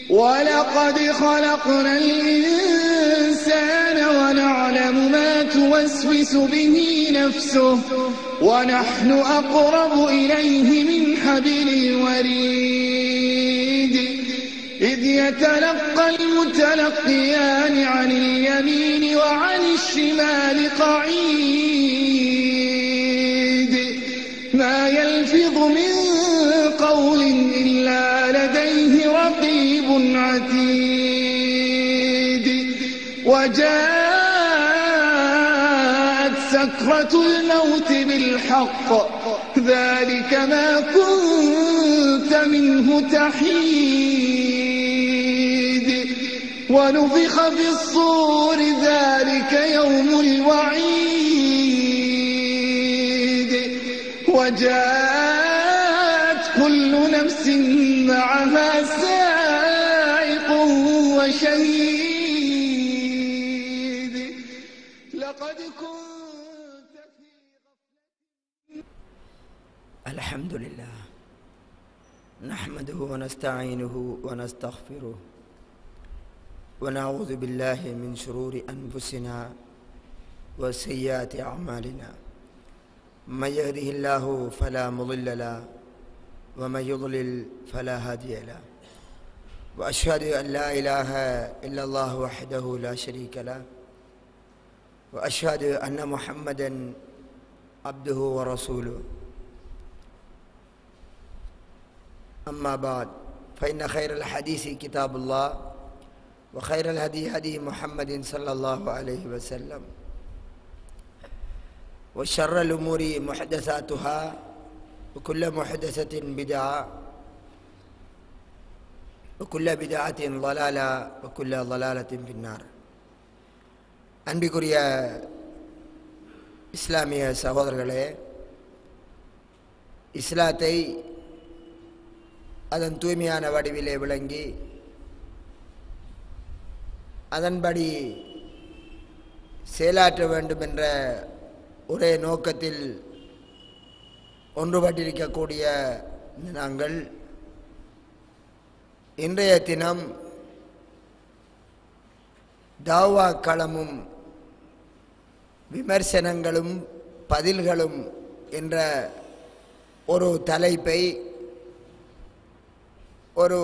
ولقد خلقنا الإنسان ونعلم ما توسوس به نفسه ونحن أقرب إليه من حبل الوريد إذ يتلقى المتلقيان عن اليمين وعن الشمال قعيد ما يلفظ من قول إلا لديه رقيب عتيد وجاءت سكرة الموت بالحق ذلك ما كنت منه تحيد ونفخ في الصور ذلك يوم الوعيد وجاءت كل نفس معها سائق وشهيد لقد كنت في الحمد لله نحمده ونستعينه ونستغفره ونعوذ بالله من شرور أنفسنا وسيئات أعمالنا من يهده الله فلا مضل له ومن يضلل فلا هادي له وأشهد أن لا إله إلا الله وحده لا شريك له وأشهد أن محمدا عبده ورسوله أما بعد فإن خير الحديث كتاب الله وخير الهدي هدي محمد صلى الله عليه وسلم وشر الأمور محدثاتها وكل محدثة بدعة وكل بدعة ضلالة وكل ضلالة في النار அன்பிற்குரிய இஸ்லாமிய சகோதரர்களே இஸ்லாத்தை அதன் தூய்மையான வடிவிலே விளங்கி அதன்படி செயலாற்ற வேண்டும் என்ற ஒரே நோக்கத்தில் ஒன்றுபட்டிருக்கக்கூடிய நாங்கள் இன்றைய தினம் தாவா களமும் விமர்சனங்களும் பதில்களும் என்ற ஒரு தலைப்பை ஒரு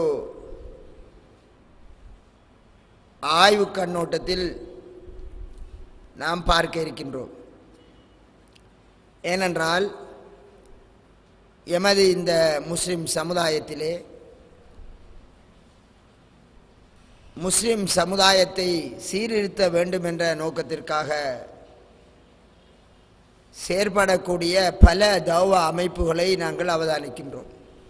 ஆய்வு கண்ணோட்டத்தில் நாம் பார்க்க இருக்கின்றோம் ஏனென்றால் எமது இந்த முஸ்லிம் சமுதாயத்திலே முஸ்லிம் சமுதாயத்தை சீர்திருத்த வேண்டும் என்ற நோக்கத்திற்காக செயற்படக்கூடிய பல தௌவா அமைப்புகளை நாங்கள் அவதானிக்கின்றோம்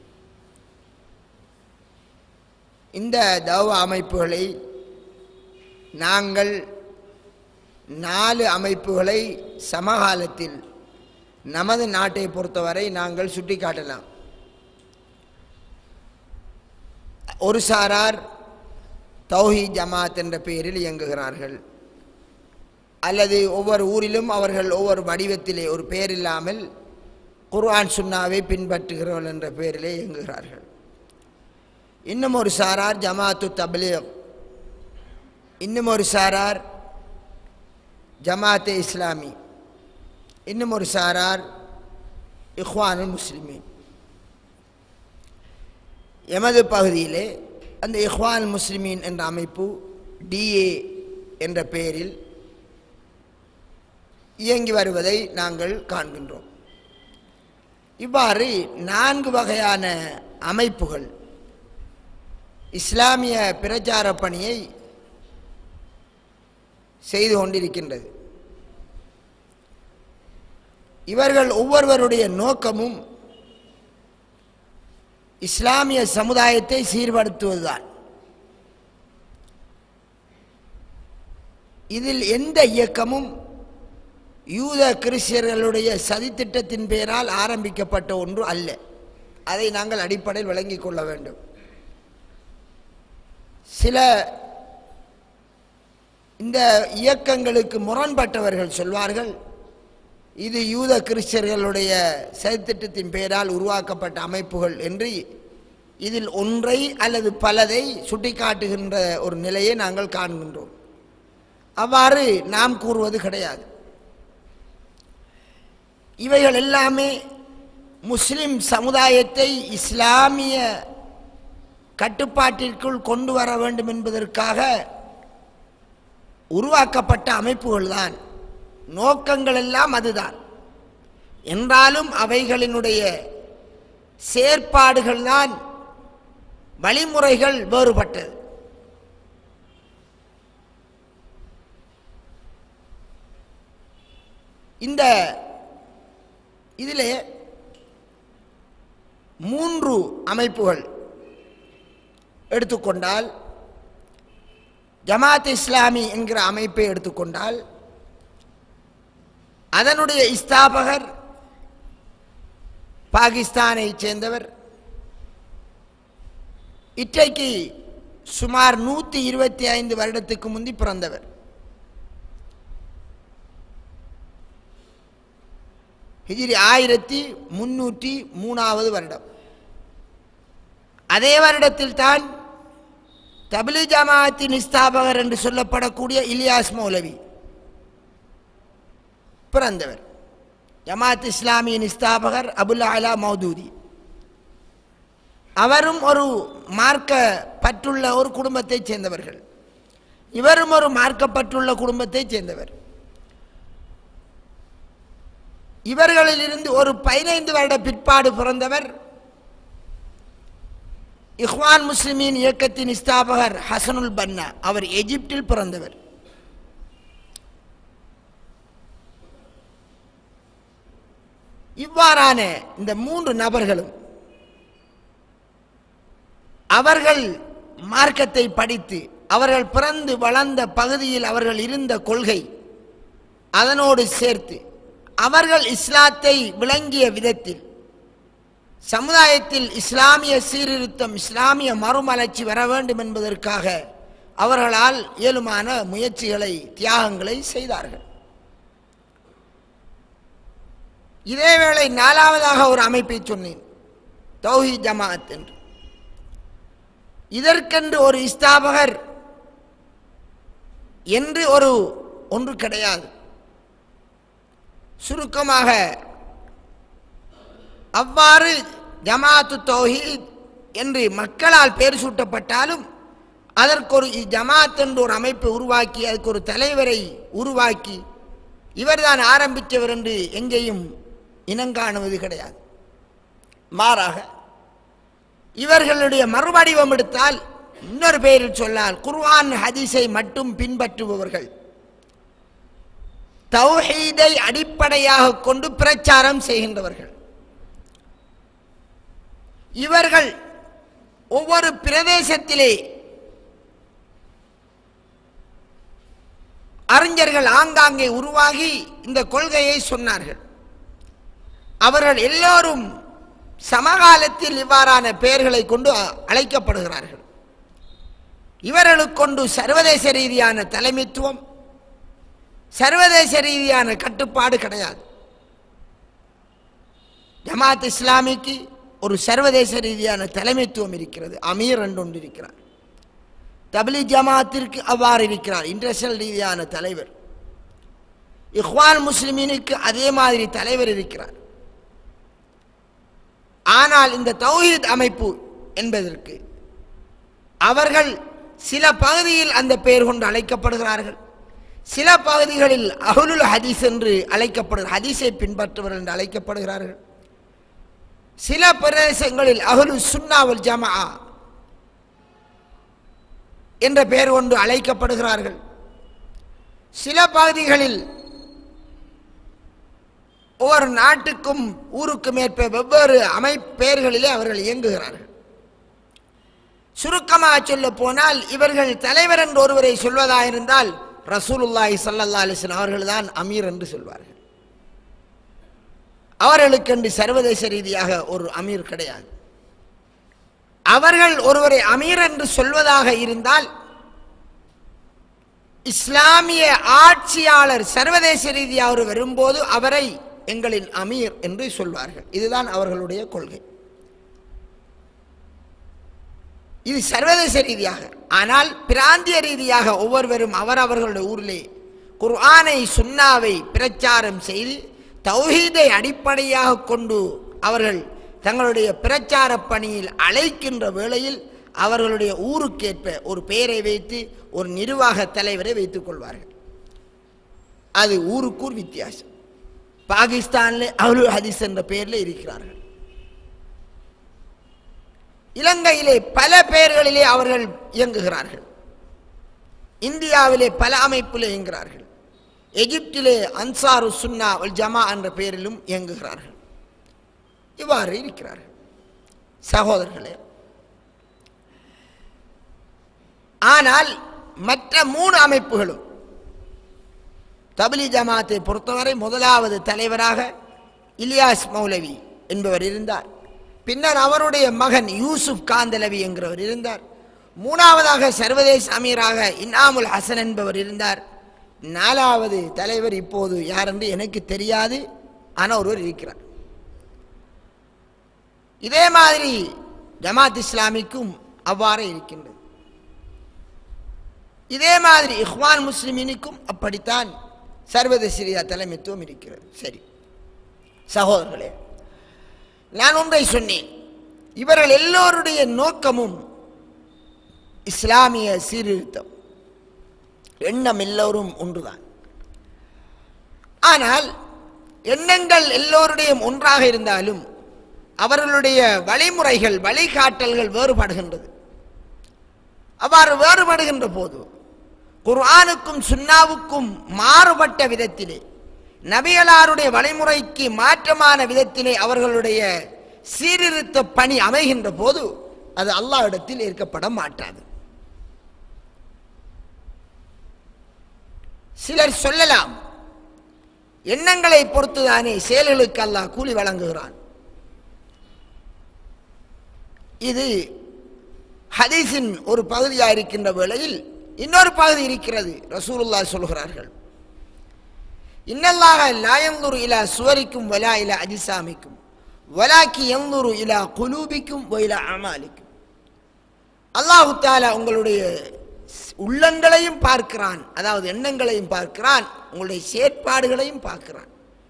இந்த தௌவா அமைப்புகளை நாங்கள் நாலு அமைப்புகளை சமகாலத்தில் நமது நாட்டை பொறுத்தவரை நாங்கள் சுட்டிக்காட்டலாம் ஒரு சாரார் தௌஹி ஜமாத் என்ற பெயரில் இயங்குகிறார்கள் அல்லது ஒவ்வொரு ஊரிலும் அவர்கள் ஒவ்வொரு வடிவத்திலே ஒரு பெயர் இல்லாமல் குர்ஆன் சுன்னாவை பின்பற்றுகிறவர்கள் என்ற பெயரிலே இயங்குகிறார்கள் இன்னும் ஒரு சாரார் ஜமாத்து தப்லீக் இன்னும் ஒரு சாரார் ஜமாத்தே இஸ்லாமி இன்னும் ஒரு சாரார் இஹ்வானுல் முஸ்லிமீன் எமது பகுதியிலே அந்த இஹ்வான் முஸ்லிமீன் என்ற அமைப்பு டிஏ என்ற பெயரில் இயங்கி வருவதை நாங்கள் காண்கின்றோம் இவ்வாறு நான்கு வகையான அமைப்புகள் இஸ்லாமிய பிரச்சார பணியை செய்து கொண்டிருக்கின்றது இவர்கள் ஒவ்வொருவருடைய நோக்கமும் இஸ்லாமிய சமுதாயத்தை சீர்படுத்துவதுதான் இதில் எந்த இயக்கமும் யூத கிறிஸ்தியர்களுடைய சதித்திட்டத்தின் பெயரால் ஆரம்பிக்கப்பட்ட ஒன்று அல்ல அதை நாங்கள் அடிப்படையில் விளங்கிக் கொள்ள வேண்டும் சில இந்த இயக்கங்களுக்கு முரண்பட்டவர்கள் சொல்வார்கள் இது யூத கிறிஸ்தர்களுடைய செயற்திட்டத்தின் பெயரால் உருவாக்கப்பட்ட அமைப்புகள் என்று இதில் ஒன்றை அல்லது பலதை சுட்டிக்காட்டுகின்ற ஒரு நிலையை நாங்கள் காண்கின்றோம் அவ்வாறு நாம் கூறுவது கிடையாது இவைகள் எல்லாமே முஸ்லிம் சமுதாயத்தை இஸ்லாமிய கட்டுப்பாட்டிற்குள் கொண்டு வர வேண்டும் என்பதற்காக உருவாக்கப்பட்ட அமைப்புகள் தான் நோக்கங்கள் எல்லாம் அதுதான் என்றாலும் அவைகளினுடைய செயற்பாடுகள் தான் வழிமுறைகள் வேறுபட்டது இந்த இதிலே மூன்று அமைப்புகள் எடுத்துக்கொண்டால் ஜமாத் இஸ்லாமி என்கிற அமைப்பை எடுத்துக்கொண்டால் அதனுடைய ஸ்தாபகர் பாகிஸ்தானை சேர்ந்தவர் இன்றைக்கு சுமார் நூற்றி இருபத்தி ஐந்து வருடத்துக்கு முந்தி பிறந்தவர் ஹிஜ்ரி ஆயிரத்தி முன்னூற்றி மூணாவது வருடம் அதே வருடத்தில் தான் தபிலி ஜமாத்தின் ஸ்தாபகர் என்று சொல்லப்படக்கூடிய இலியாஸ் மௌலவி பிறந்தவர் ஜமாத் இஸ்லாமியின் ஸ்தாபகர் அபுல் அலா மௌதூதி அவரும் ஒரு மார்க்க பற்றுள்ள ஒரு குடும்பத்தைச் சேர்ந்தவர்கள் இவரும் ஒரு மார்க்கப்பட்டுள்ள குடும்பத்தைச் சேர்ந்தவர் இவர்களிலிருந்து ஒரு பதினைந்து வருட பிற்பாடு பிறந்தவர் இஹ்வான் முஸ்லிமின் இயக்கத்தின் ஸ்தாபகர் ஹசனுல் பன்னா அவர் எகிப்தில் பிறந்தவர் இவ்வாறான இந்த மூன்று நபர்களும் அவர்கள் மார்க்கத்தை படித்து அவர்கள் பிறந்து வளர்ந்த பகுதியில் அவர்கள் இருந்த கொள்கை அதனோடு சேர்த்து அவர்கள் இஸ்லாத்தை விளங்கிய விதத்தில் சமுதாயத்தில் இஸ்லாமிய சீர்திருத்தம் இஸ்லாமிய மறுமலர்ச்சி வர வேண்டும் என்பதற்காக அவர்களால் இயலுமான முயற்சிகளை தியாகங்களை செய்தார்கள் இதேவேளை நாலாவதாக ஒரு அமைப்பை சொன்னேன் தௌஹி ஜமாஅத் என்று இதற்கென்று ஒரு ஸ்தாபகர் என்று ஒரு ஒன்று கிடையாது சுருக்கமாக அவ்வாறு ஜமாத்து தௌஹீத் என்று மக்களால் பேர் சூட்டப்பட்டாலும் அதற்கு ஒரு ஜமாத் என்று ஒரு அமைப்பை உருவாக்கி அதுக்கு ஒரு தலைவரை உருவாக்கி இவர்தான் ஆரம்பித்தவர் என்று எங்கேயும் இனங்காணுவது கிடையாது மாறாக இவர்களுடைய மறுவடிவம் எடுத்தால் இன்னொரு பெயரில் சொன்னால் குர்ஆன் ஹதீஸை மட்டும் பின்பற்றுபவர்கள் தௌஹீதை அடிப்படையாக கொண்டு பிரச்சாரம் செய்கின்றவர்கள் இவர்கள் ஒவ்வொரு பிரதேசத்திலே அறிஞர்கள் ஆங்காங்கே உருவாகி இந்த கொள்கையை சொன்னார்கள் அவர்கள் எல்லோரும் சமகாலத்தில் இவ்வாறான பெயர்களை கொண்டு அ- அழைக்கப்படுகிறார்கள் இவர்களுக்கொண்டு சர்வதேச ரீதியான தலைமைத்துவம் சர்வதேச ரீதியான கட்டுப்பாடு கிடையாது ஜமாத் இஸ்லாமிக்கு ஒரு சர்வதேச ரீதியான தலைமைத்துவம் இருக்கிறது அமீர் என்று ஒன்று இருக்கிறார் தபிலி ஜமாத்திற்கு அவ்வாறு இருக்கிறார் இன்டர்நேஷனல் ரீதியான தலைவர் இஹ்வான் முஸ்லிமீனுக்கு அதே மாதிரி தலைவர் இருக்கிறார் ஆனால் இந்த தௌஹீத் அமைப்பு என்பதற்கு அவர்கள் சில பகுதியில் அந்த பெயர் கொண்டு அழைக்கப்படுகிறார்கள் சில பகுதிகளில் அஹ்லுல் ஹதீஸ் என்று அழைக்கப்படுகிற ஹதீஸை பின்பற்றுவர் என்று அழைக்கப்படுகிறார்கள் சில பிரதேசங்களில் அஹ்லு சுன்னாவல் ஜமா என்ற பெயர் கொண்டு அழைக்கப்படுகிறார்கள் சில பகுதிகளில் ஒவ்வொரு நாட்டுக்கும் ஊருக்கும் ஏற்ப வெவ்வேறு அமைப்பெயர்களிலே அவர்கள் இயங்குகிறார்கள் சுருக்கமாக சொல்ல போனால் இவர்கள் தலைவர் என்று ஒருவரை சொல்வதாயிருந்தால் ரசூலுல்லாஹி ஸல்லல்லாஹு அலைஹி வஸல்லம் அவர்கள்தான் அமீர் என்று சொல்வார்கள் அவர்களுக்கென்று சர்வதேச ரீதியாக ஒரு அமீர் கிடையாது அவர்கள் ஒருவரை அமீர் என்று சொல்வதாக இருந்தால் இஸ்லாமிய ஆட்சியாளர் சர்வதேச ரீதியாக அவர் வரும்போது அவரை எங்களின் அமீர் என்று சொல்வார்கள் இதுதான் அவர்களுடைய கொள்கை இது சர்வதேச ரீதியாக ஆனால் பிராந்திய ரீதியாக ஒவ்வொருவரும் அவரவர்களுடைய ஊரிலே குர்ஆனை சுன்னாவை பிரச்சாரம் செய்து தௌஹீதை அடிப்படையாக கொண்டு அவர்கள் தங்களுடைய பிரச்சார பணியில் அழைக்கின்ற வேளையில் அவர்களுடைய ஊருக்கேற்ப ஒரு பெயரை வைத்து ஒரு நிர்வாக தலைவரை வைத்துக் கொள்வார்கள் அது ஊருக்கூர் வித்தியாசம் பாகிஸ்தானில் அவுல் ஹதீஸ் என்ற பெயரில் இருக்கிறார்கள் இலங்கையிலே பல பெயர்களிலே அவர்கள் இயங்குகிறார்கள் இந்தியாவிலே பல அமைப்பிலே இயங்குகிறார்கள் எகிப்திலே அன்சாரு சுன்னா வல் ஜமா என்ற பெயரிலும் இயங்குகிறார்கள் இவ்வாறு இருக்கிறார்கள் சகோதரர்களே ஆனால் மற்ற மூணு அமைப்புகளும் தபிலி ஜமாத்தை பொறுத்தவரை முதலாவது தலைவராக இலியாஸ் மௌலவி என்பவர் இருந்தார் பின்னர் அவருடைய மகன் யூசுப் காந்தலவி என்கிறவர் இருந்தார் மூணாவதாக சர்வதேச அமீராக இன்னாமுல் ஹசன் என்பவர் இருந்தார் நாலாவது தலைவர் இப்போது யார் என்று எனக்கு தெரியாது ஆனால் ஒருவர் இருக்கிறார் இதே மாதிரி ஜமாத் இஸ்லாமிக்கும் அவ்வாறே இருக்கின்றது இதே மாதிரி இஹ்வான் முஸ்லிமினுக்கும் அப்படித்தான் சர்வதேசிரியா தலைமைத்துவம் இருக்கிறது சரி சகோதரர்களே நான் ஒன்றை சொன்னேன் இவர்கள் எல்லோருடைய நோக்கமும் இஸ்லாமிய சீர்திருத்தம் எண்ணம் எல்லோரும் ஒன்றுதான் ஆனால் எண்ணங்கள் எல்லோருடையும் ஒன்றாக இருந்தாலும் அவர்களுடைய வழிமுறைகள் வழிகாட்டல்கள் வேறுபடுகின்றது அவ்வாறு வேறுபடுகின்ற போது குர்ஆனுக்கும் சுன்னாவுக்கும் மாறுபட்ட விதத்திலே நபிகளாருடைய வழிமுறைக்கு மாற்றமான விதத்திலே அவர்களுடைய சீர்திருத்த பணி அமைகின்ற போது அது அல்லாஹ்விடத்தில் ஏற்கப்பட மாட்டாது சிலர் சொல்லலாம் எண்ணங்களை பொறுத்துதானே செயல்களுக்கு அல்லாஹ் கூலி வழங்குகிறான் இது ஹதீஸின் ஒரு பகுதியாக இருக்கின்ற வேளையில் இன்னொரு பகுதி இருக்கிறது ரசூலுல்லாஹ் சொல்கிறார்கள் இன்னல்லாக லாயந்துரு இலா சுவரிக்கும் வலா இலா அஜிசாமிக்கும் வலாக்கி எந்துரு இலா குலூபிக்கும் இலா அமாலிக்கும் அல்லாஹு தாலா உங்களுடைய உள்ளங்களையும் பார்க்கிறான் அதாவது எண்ணங்களையும் பார்க்கிறான் உங்களுடைய செயற்பாடுகளையும் பார்க்கிறான்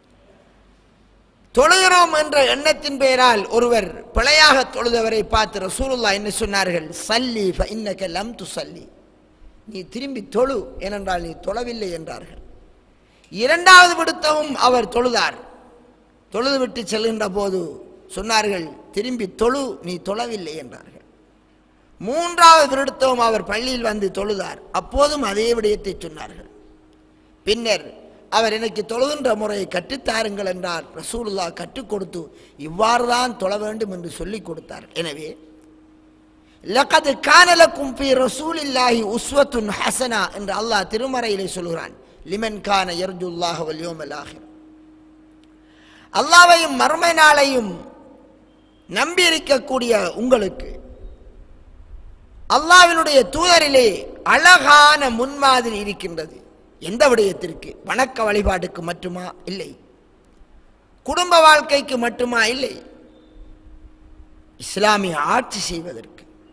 தொழுகிறோம் என்ற எண்ணத்தின் பெயரால் ஒருவர் பிழையாக தொழுதவரை பார்த்து ரசூலுல்லா என்ன சொன்னார்கள் சல்லி இன்னக்க லம் து சல்லி நீ திரும்பி தொழு ஏனென்றால் நீ தொழவில்லை என்றார்கள் இரண்டாவது விடுத்தவும் அவர் தொழுதார் தொழுது விட்டு செல்கின்ற போது சொன்னார்கள் திரும்பி தொழு நீ தொழவில்லை என்றார்கள் மூன்றாவது விடுத்தவும் அவர் பள்ளியில் வந்து தொழுதார் அப்போதும் அதே விடயத்தை சொன்னார்கள் பின்னர் அவர் எனக்கு தொழுகின்ற முறையை கற்றுத்தாருங்கள் என்றார் ரசூலுல்லா கற்றுக் கொடுத்து இவ்வாறு தான் தொழ வேண்டும் என்று சொல்லிக் கொடுத்தார் எனவே லகது கானலக்கும் பி ரசூலில்லாஹி உஸ்வத்துன் ஹசனா என்று அல்லாஹ் திருமறையிலே சொல்கிறான் லிமன் கான யர்ஜுல்லாஹ் வல் யௌமல் ஆஹிர் அல்லாஹ்வையும் மறுமை நாளையும் நம்பி இருக்கக்கூடிய உங்களுக்கு அல்லாஹ்வினுடைய தூதரிலே அழகான முன்மாதிரி இருக்கின்றது எந்த விடயத்திற்கு வணக்க வழிபாட்டுக்கு மட்டுமா இல்லை குடும்ப வாழ்க்கைக்கு மட்டுமா இல்லை இஸ்லாமிய ஆட்சி செய்வதற்கு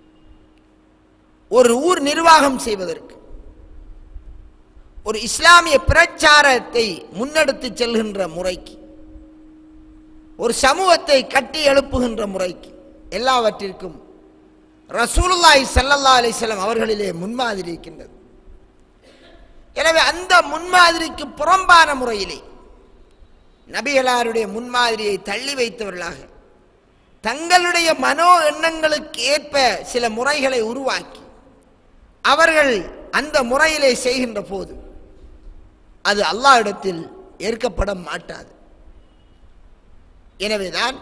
ஒரு ஊர் நிர்வாகம் செய்வதற்கு ஒரு இஸ்லாமிய பிரச்சாரத்தை முன்னெடுத்து செல்கின்ற முறைக்கு ஒரு சமூகத்தை கட்டி எழுப்புகின்ற முறைக்கு எல்லாவற்றிற்கும் ரசூலுல்லாஹி ஸல்லல்லாஹு அலைஹி வஸல்லம் அவர்களிலே முன்மாதிரி இருக்கின்றது எனவே அந்த முன்மாதிரிக்கு புறம்பான முறையிலே நபிகளாருடைய முன்மாதிரியை தள்ளி வைத்தவர்களாக தங்களுடைய மனோ எண்ணங்களுக்கு ஏற்ப சில முறைகளை உருவாக்கி அவர்கள் அந்த முறையிலே செய்கின்ற போது அது அல்லாஹ்விடத்தில் ஏற்கப்பட மாட்டாது எனவேதான்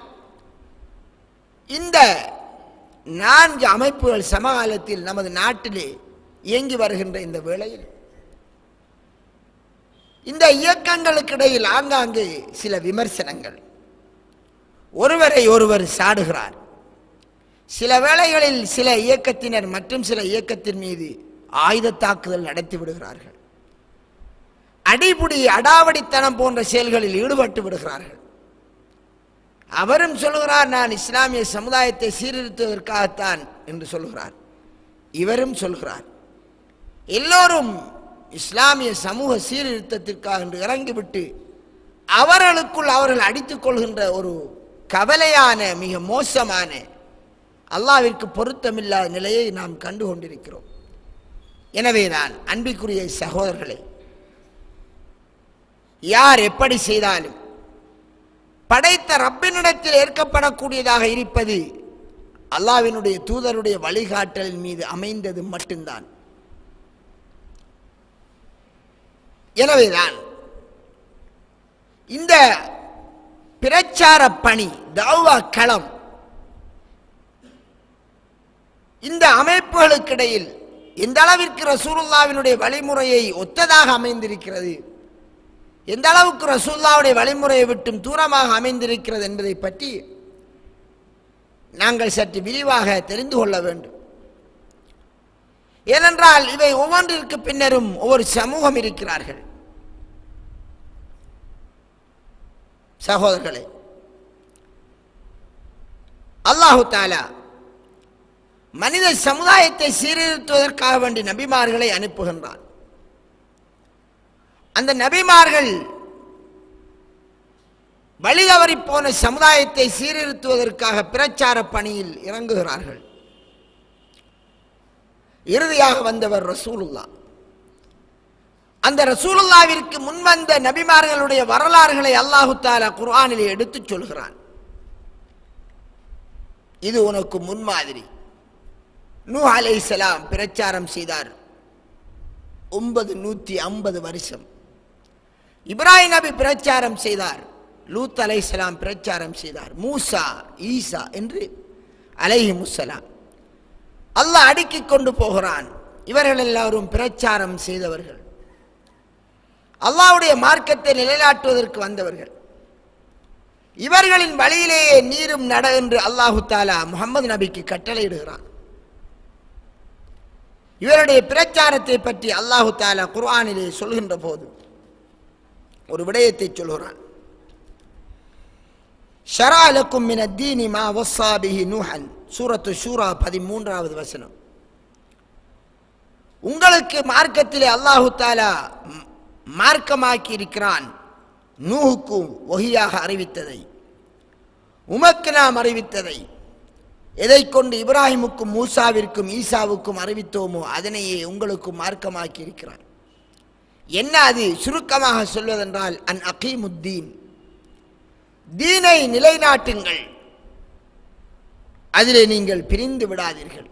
இந்த நான்கு அமைப்புகள் சமகாலத்தில் நமது நாட்டிலே இயங்கி வருகின்ற இந்த வேளையில் இந்த இயக்கங்களுக்கு இடையில் ஆங்காங்கே சில விமர்சனங்கள் ஒருவரை ஒருவர் சாடுகிறார் சில வேளைகளில் சில இயக்கத்தினர் மற்றும் சில இயக்கத்தின் மீது ஆயுத தாக்குதல் நடத்தி விடுகிறார்கள் அடிபுடி அடாவடித்தனம் போன்ற செயல்களில் ஈடுபட்டு விடுகிறார்கள் அவரும் சொல்லுகிறார் நான் இஸ்லாமிய சமுதாயத்தை சீர்திருத்துவதற்காகத்தான் என்று சொல்லுகிறார் இவரும் சொல்கிறார் எல்லோரும் இஸ்லாமிய சமூக சீர்திருத்தத்திற்காக என்று இறங்கிவிட்டு அவர்களுக்குள் அவர்கள் அடித்துக் கொள்கின்ற ஒரு கவலையான மிக மோசமான அல்லாவிற்கு பொருத்தமில்லாத நிலையை நாம் கண்டு கொண்டிருக்கிறோம் எனவேதான் அன்பிற்குரிய சகோதரர்களே யார் எப்படி செய்தாலும் படைத்த ரப்பினிடத்தில் ஏற்கப்படக்கூடியதாக இருப்பது அல்லாவினுடைய தூதருடைய வழிகாட்டலின் மீது அமைந்தது மட்டும்தான் எனவேதான் இந்த பிரச்சார பணி தௌவா களம் இந்த அமைப்புகளுக்கிடையில் எந்த அளவிற்கு ரசூலுல்லாவினுடைய வழிமுறையை ஒத்ததாக அமைந்திருக்கிறது எந்த அளவுக்கு ரசூல்லாவுடைய வழிமுறையை விட்டும் தூரமாக அமைந்திருக்கிறது என்பதை பற்றி நாங்கள் சற்று விரிவாக தெரிந்து கொள்ள வேண்டும் ஏனென்றால் இவை ஒவ்வொன்றிற்கு பின்னரும் ஒவ்வொரு சமூகம் இருக்கிறார்கள் சகோதரர்களே அல்லாஹு தாலா மனித சமுதாயத்தை சீர்திருத்துவதற்காக வேண்டி நபிமார்களை அனுப்புகின்றான் அந்த நபிமார்கள் வழிதவறி போன சமுதாயத்தை சீர்திருத்துவதற்காக பிரச்சார பணியில் இறங்குகிறார்கள் இறுதியாக வந்தவர் ரசூலுல்லா அந்த ரசூலுல்லாவிற்கு முன்வந்த நபிமார்களுடைய வரலாறுகளை அல்லாஹு தாலா குர்ஆனிலே எடுத்துச் சொல்கிறான் இது உனக்கு முன்மாதிரி நூ அலைஹிஸ்ஸலாம் பிரச்சாரம் செய்தார் ஒன்பது நூற்றி ஐம்பது வருஷம் இப்ராஹிம் நபி பிரச்சாரம் செய்தார் லூத் அலைஹிஸ்ஸலாம் பிரச்சாரம் செய்தார் மூசா ஈசா என்று அலைஹி முஸ்ஸலாம் அல்லாஹ் அடுக்கிக் கொண்டு போகிறான் இவர்கள் எல்லாரும் பிரச்சாரம் செய்தவர்கள் அல்லாஹ்வுடைய மார்க்கத்தை நிலைநாட்டுவதற்கு வந்தவர்கள் இவர்களின் வழியிலேயே நீரும் நட என்று அல்லாஹு தாலா முகமது நபிக்கு கட்டளையிடுகிறான் இவருடைய பிரச்சாரத்தை பற்றி அல்லாஹு தாலா குர்ஆனிலே சொல்கின்ற போது ஒரு விடயத்தை சொல்கிறான் ஷரா லக்கும் மின தீனி மா வஸ்ஸா பிஹி நூஹன் சூரத்து ஷூரா பதிமூன்றாவது வசனம் உங்களுக்கு மார்க்கத்திலே அல்லாஹு தாலா ம்- மார்க்கமாக்கி இருக்கிறான் நூஹுக்கும் ஒஹியாக அறிவித்ததை உமக்கு நாம் அறிவித்ததை எதை கொண்டு இப்ராஹிமுக்கும் மூசாவிற்கும் ஈசாவுக்கும் அறிவித்தோமோ அதனையே உங்களுக்கும் மார்க்கமாக்கி இருக்கிறான் என்ன அது சுருக்கமாக சொல்வதென்றால் அன் அகீமுத்தீன் தீனை நிலைநாட்டுங்கள் அதிலே நீங்கள் பிரிந்து விடாதீர்கள்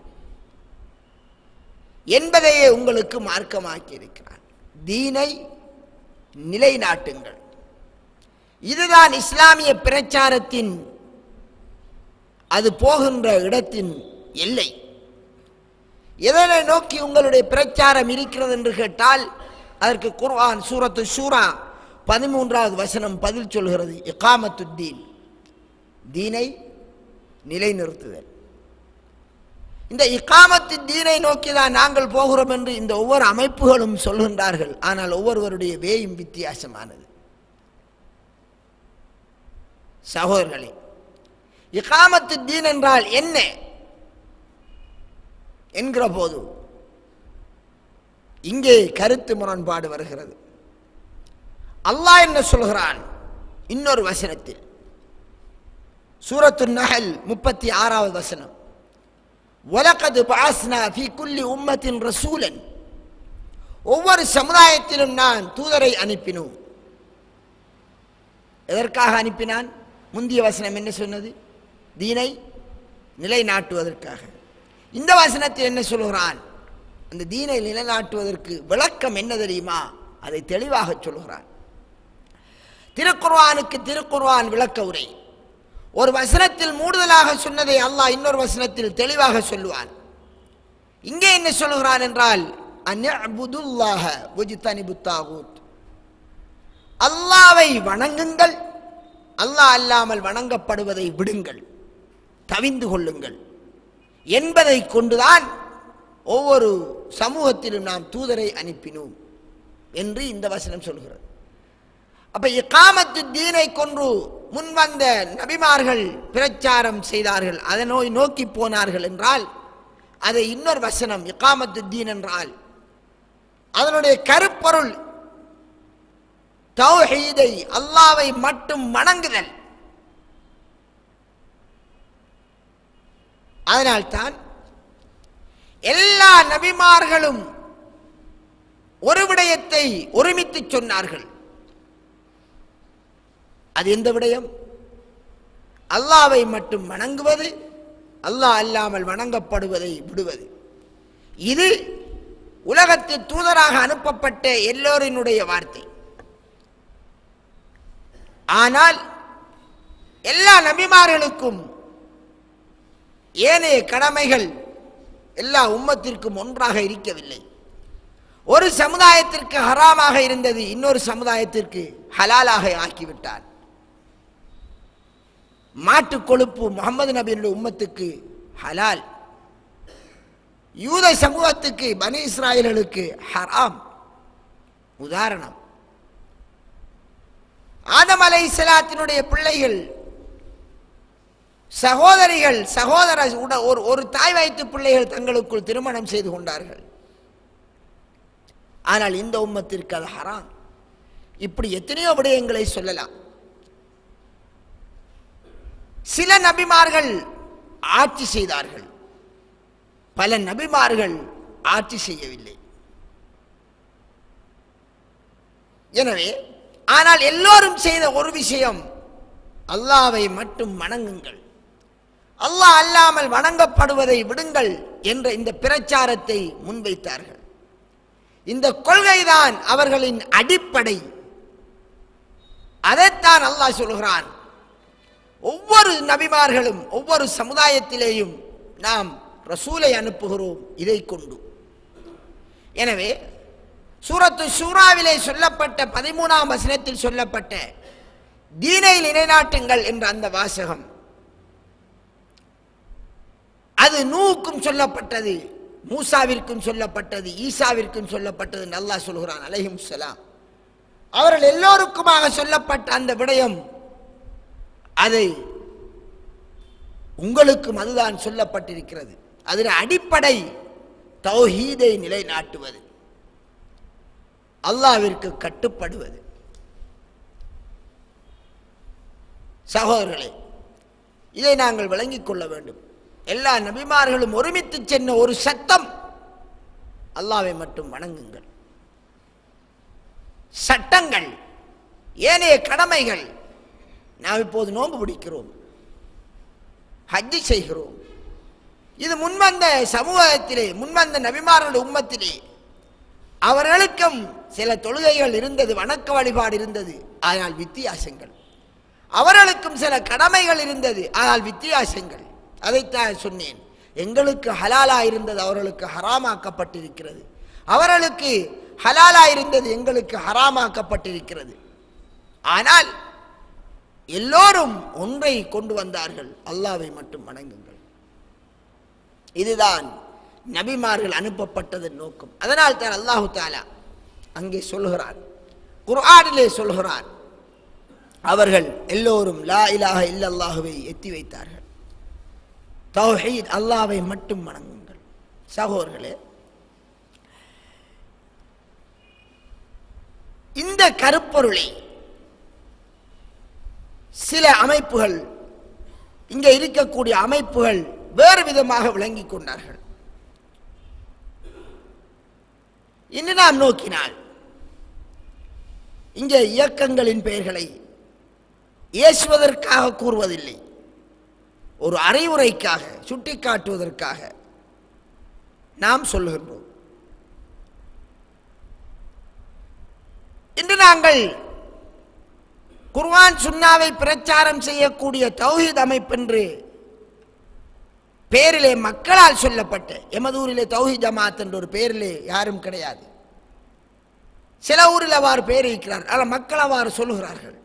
என்பதையே உங்களுக்கு மார்க்கமாக்கி இருக்கிறான் தீனை நிலைநாட்டுங்கள் இதுதான் இஸ்லாமிய பிரச்சாரத்தின் அது போகின்ற இடத்தின் எல்லை எதனை நோக்கி உங்களுடைய பிரச்சாரம் இருக்கிறது என்று கேட்டால் அதற்கு குர்ஆன் சூரத்து ஷூரா பதிமூன்றாவது வசனம் பதில் சொல்கிறது இகாமத்து தீன் தீனை நிலைநிறுத்துதல் இந்த இகாமத்து தீனை நோக்கி தான் நாங்கள் போகிறோம் என்று இந்த ஒவ்வொரு அமைப்புகளும் சொல்கின்றார்கள் ஆனால் ஒவ்வொருவருடைய வேயும் வித்தியாசமானது சகோதரர்களே இகாமத்து தீன் என்றால் என்ன என்கிற போது இங்கே கருத்து முரண்பாடு வருகிறது அல்லாஹ் என்ன சொல்கிறான் இன்னொரு வசனத்தில் சூரத்து நஹல் முப்பத்தி ஆறாவது வசனம் வலக்கது பாஸ்னா ஃபி குல்லி உம்மத்தின் ரசூலன் ஒவ்வொரு சமுதாயத்திலும் நான் தூதரை அனுப்பினோம் எதற்காக அனுப்பினான் முந்திய வசனம் என்ன சொன்னது தீனை நிலைநாட்டுவதற்காக இந்த வசனத்தில் என்ன சொல்கிறான் அந்த தீனை நிலைநாட்டுவதற்கு விளக்கம் என்ன தெரியுமா அதை தெளிவாக சொல்கிறான் திருக்குர்ஆனுக்கு திருக்குர்ஆன் விளக்க உரை ஒரு வசனத்தில் மூடுதலாக சொன்னதை அல்லாஹ் இன்னொரு வசனத்தில் தெளிவாக சொல்லுவான் இங்கே என்ன சொல்லுகிறான் என்றால் அந்நபுதுல்லாஹ வஜ்தனிபு தாகூத் அல்லாவை வணங்குங்கள் அல்லாஹ் அல்லாமல் வணங்கப்படுவதை விடுங்கள் தவிந்து கொள்ளுங்கள் என்பதை கொண்டுதான் ஒவ்வொரு சமூகத்திலும் நாம் தூதரை அனுப்பினோம் என்று இந்த வசனம் சொல்கிறது அப்ப இக்காமத்து தீனை கொன்று முன்வந்த நபிமார்கள் பிரச்சாரம் செய்தார்கள் அதனை நோக்கி போனார்கள் என்றால் அதை இன்னொரு வசனம் இகாமத்து தீன் என்றால் அதனுடைய கருப்பொருள் தௌஹீதை அல்லாவை மட்டும் வணங்குதல் அதனால்தான் எல்லா நபிமார்களும் ஒரு விடயத்தை ஒருமித்து சொன்னார்கள் அது எந்த விடயம் அல்லாவை மட்டும் வணங்குவது அல்லாஹ் அல்லாமல் வணங்கப்படுவதை விடுவது இது உலகத்தில் தூதராக அனுப்பப்பட்ட எல்லோரினுடைய வார்த்தை ஆனால் எல்லா நபிமார்களுக்கும் ஏனைய கடமைகள் எல்லா உம்மத்திற்கும் ஒன்றாக இருக்கவில்லை ஒரு சமுதாயத்திற்கு ஹராமாக இருந்தது இன்னொரு சமுதாயத்திற்கு ஹலாலாக ஆக்கிவிட்டார் மாட்டு கொழுப்பு முகமது நபியினுடைய உம்மத்துக்கு ஹலால் யூத சமூகத்துக்கு பனி இஸ்ராயல்களுக்கு ஹராம் உதாரணம் ஆதம் அலை இஸ்லாத்தினுடைய பிள்ளைகள் சகோதரிகள் சகோதர உட- ஒரு ஒரு தாய் வயிற்று பிள்ளைகள் தங்களுக்குள் திருமணம் செய்து கொண்டார்கள் ஆனால் இந்த உம்மத்திற்கு அது ஹராம் இப்படி எத்தனையோ விடயங்களை சொல்லலாம் சில நபிமார்கள் ஆட்சி செய்தார்கள் பல நபிமார்கள் ஆட்சி செய்யவில்லை எனவே ஆனால் எல்லோரும் செய்த ஒரு விஷயம் அல்லாவை மட்டும் வணங்குங்கள் அல்லாஹ் அல்லாமல் வணங்கப்படுவதை விடுங்கள் என்ற இந்த பிரச்சாரத்தை முன்வைத்தார்கள் இந்த கொள்கைதான் அவர்களின் அடிப்படை அதைத்தான் அல்லாஹ் சொல்கிறான் ஒவ்வொரு நபிமார்களும் ஒவ்வொரு சமுதாயத்திலேயும் நாம் ரசூலை அனுப்புகிறோம் இதை கொண்டு எனவே சூரத்து சூறாவிலே சொல்லப்பட்ட பதிமூணாம் வசனத்தில் சொல்லப்பட்ட தீனை நிலைநாட்டுங்கள் என்ற அந்த வாசகம் அது நூவுக்கும் சொல்லப்பட்டது மூசாவிற்கும் சொல்லப்பட்டது ஈசாவிற்கும் சொல்லப்பட்டது என்று அல்லாஹ் சொல்கிறான் அலைஹிம் ஸலாம் அவர்கள் எல்லோருக்குமாக சொல்லப்பட்ட அந்த விடயம் அதை உங்களுக்கும் அதுதான் சொல்லப்பட்டிருக்கிறது அதில் அடிப்படை தௌஹீதை நிலைநாட்டுவது அல்லாவிற்கு கட்டுப்படுவது சகோதரர்களே இதை நாங்கள் விளங்கிக் கொள்ள வேண்டும் எல்லா நபிமார்களும் ஒருமித்து சென்ற ஒரு சத்தம் அல்லாவை மட்டும் வணங்குங்கள் சட்டங்கள் ஏனைய கடமைகள் நாம் இப்போது நோன்பு பிடிக்கிறோம் ஹஜ்ஜி செய்கிறோம் இது முன்வந்த சமூகத்திலே முன்வந்த நபிமார்களுடைய உம்மத்திலே அவர்களுக்கும் சில தொழுகைகள் இருந்தது வணக்க வழிபாடு இருந்தது ஆனால் வித்தியாசங்கள் அவர்களுக்கும் சில கடமைகள் இருந்தது ஆனால் வித்தியாசங்கள் அதைத்தான் சொன்னேன் எங்களுக்கு ஹலாலா இருந்தது அவர்களுக்கு ஹராமாக்கப்பட்டிருக்கிறது அவர்களுக்கு ஹலாலா இருந்தது எங்களுக்கு ஹராமாக்கப்பட்டிருக்கிறது ஆனால் எல்லோரும் ஒன்றை கொண்டு வந்தார்கள் அல்லாவை மட்டும் வணங்குங்கள் இதுதான் நபிமார்கள் அனுப்பப்பட்டதன் நோக்கம் அதனால் தான் அல்லாஹு தாலா அங்கே சொல்கிறார் குர்ஆனிலே சொல்கிறார் அவர்கள் எல்லோரும் லா இலாஹ இல்லல்லாஹுவை எத்தி வைத்தார்கள் தௌஹீத் அல்லாவை மட்டும் வணங்குங்கள் சகோதரர்களே இந்த கருப்பொருளை சில அமைப்புகள் இங்கே இருக்கக்கூடிய அமைப்புகள் வேறு விதமாக விளங்கிக் கொண்டார்கள் இன்று நாம் நோக்கினால் இங்கே இயக்கங்களின் பெயர்களை ஏசுவதற்காக கூறுவதில்லை ஒரு அறிவுரைக்காக சுட்டிக்காட்டுவதற்காக நாம் சொல்லுகின்றோம் இன்று நாங்கள் குர்ஆன் சுன்னாவை பிரச்சாரம் செய்யக்கூடிய தௌஹீத் அமைப்பென்று பேரிலே மக்களால் சொல்லப்பட்ட எமதூரிலே தௌஹீத் ஜமாத் என்ற ஒரு பேரிலே யாரும் கிடையாது சில ஊரில் அவ்வாறு பேர் இருக்கிறார் ஆனால் மக்கள் அவ்வாறு சொல்லுகிறார்கள்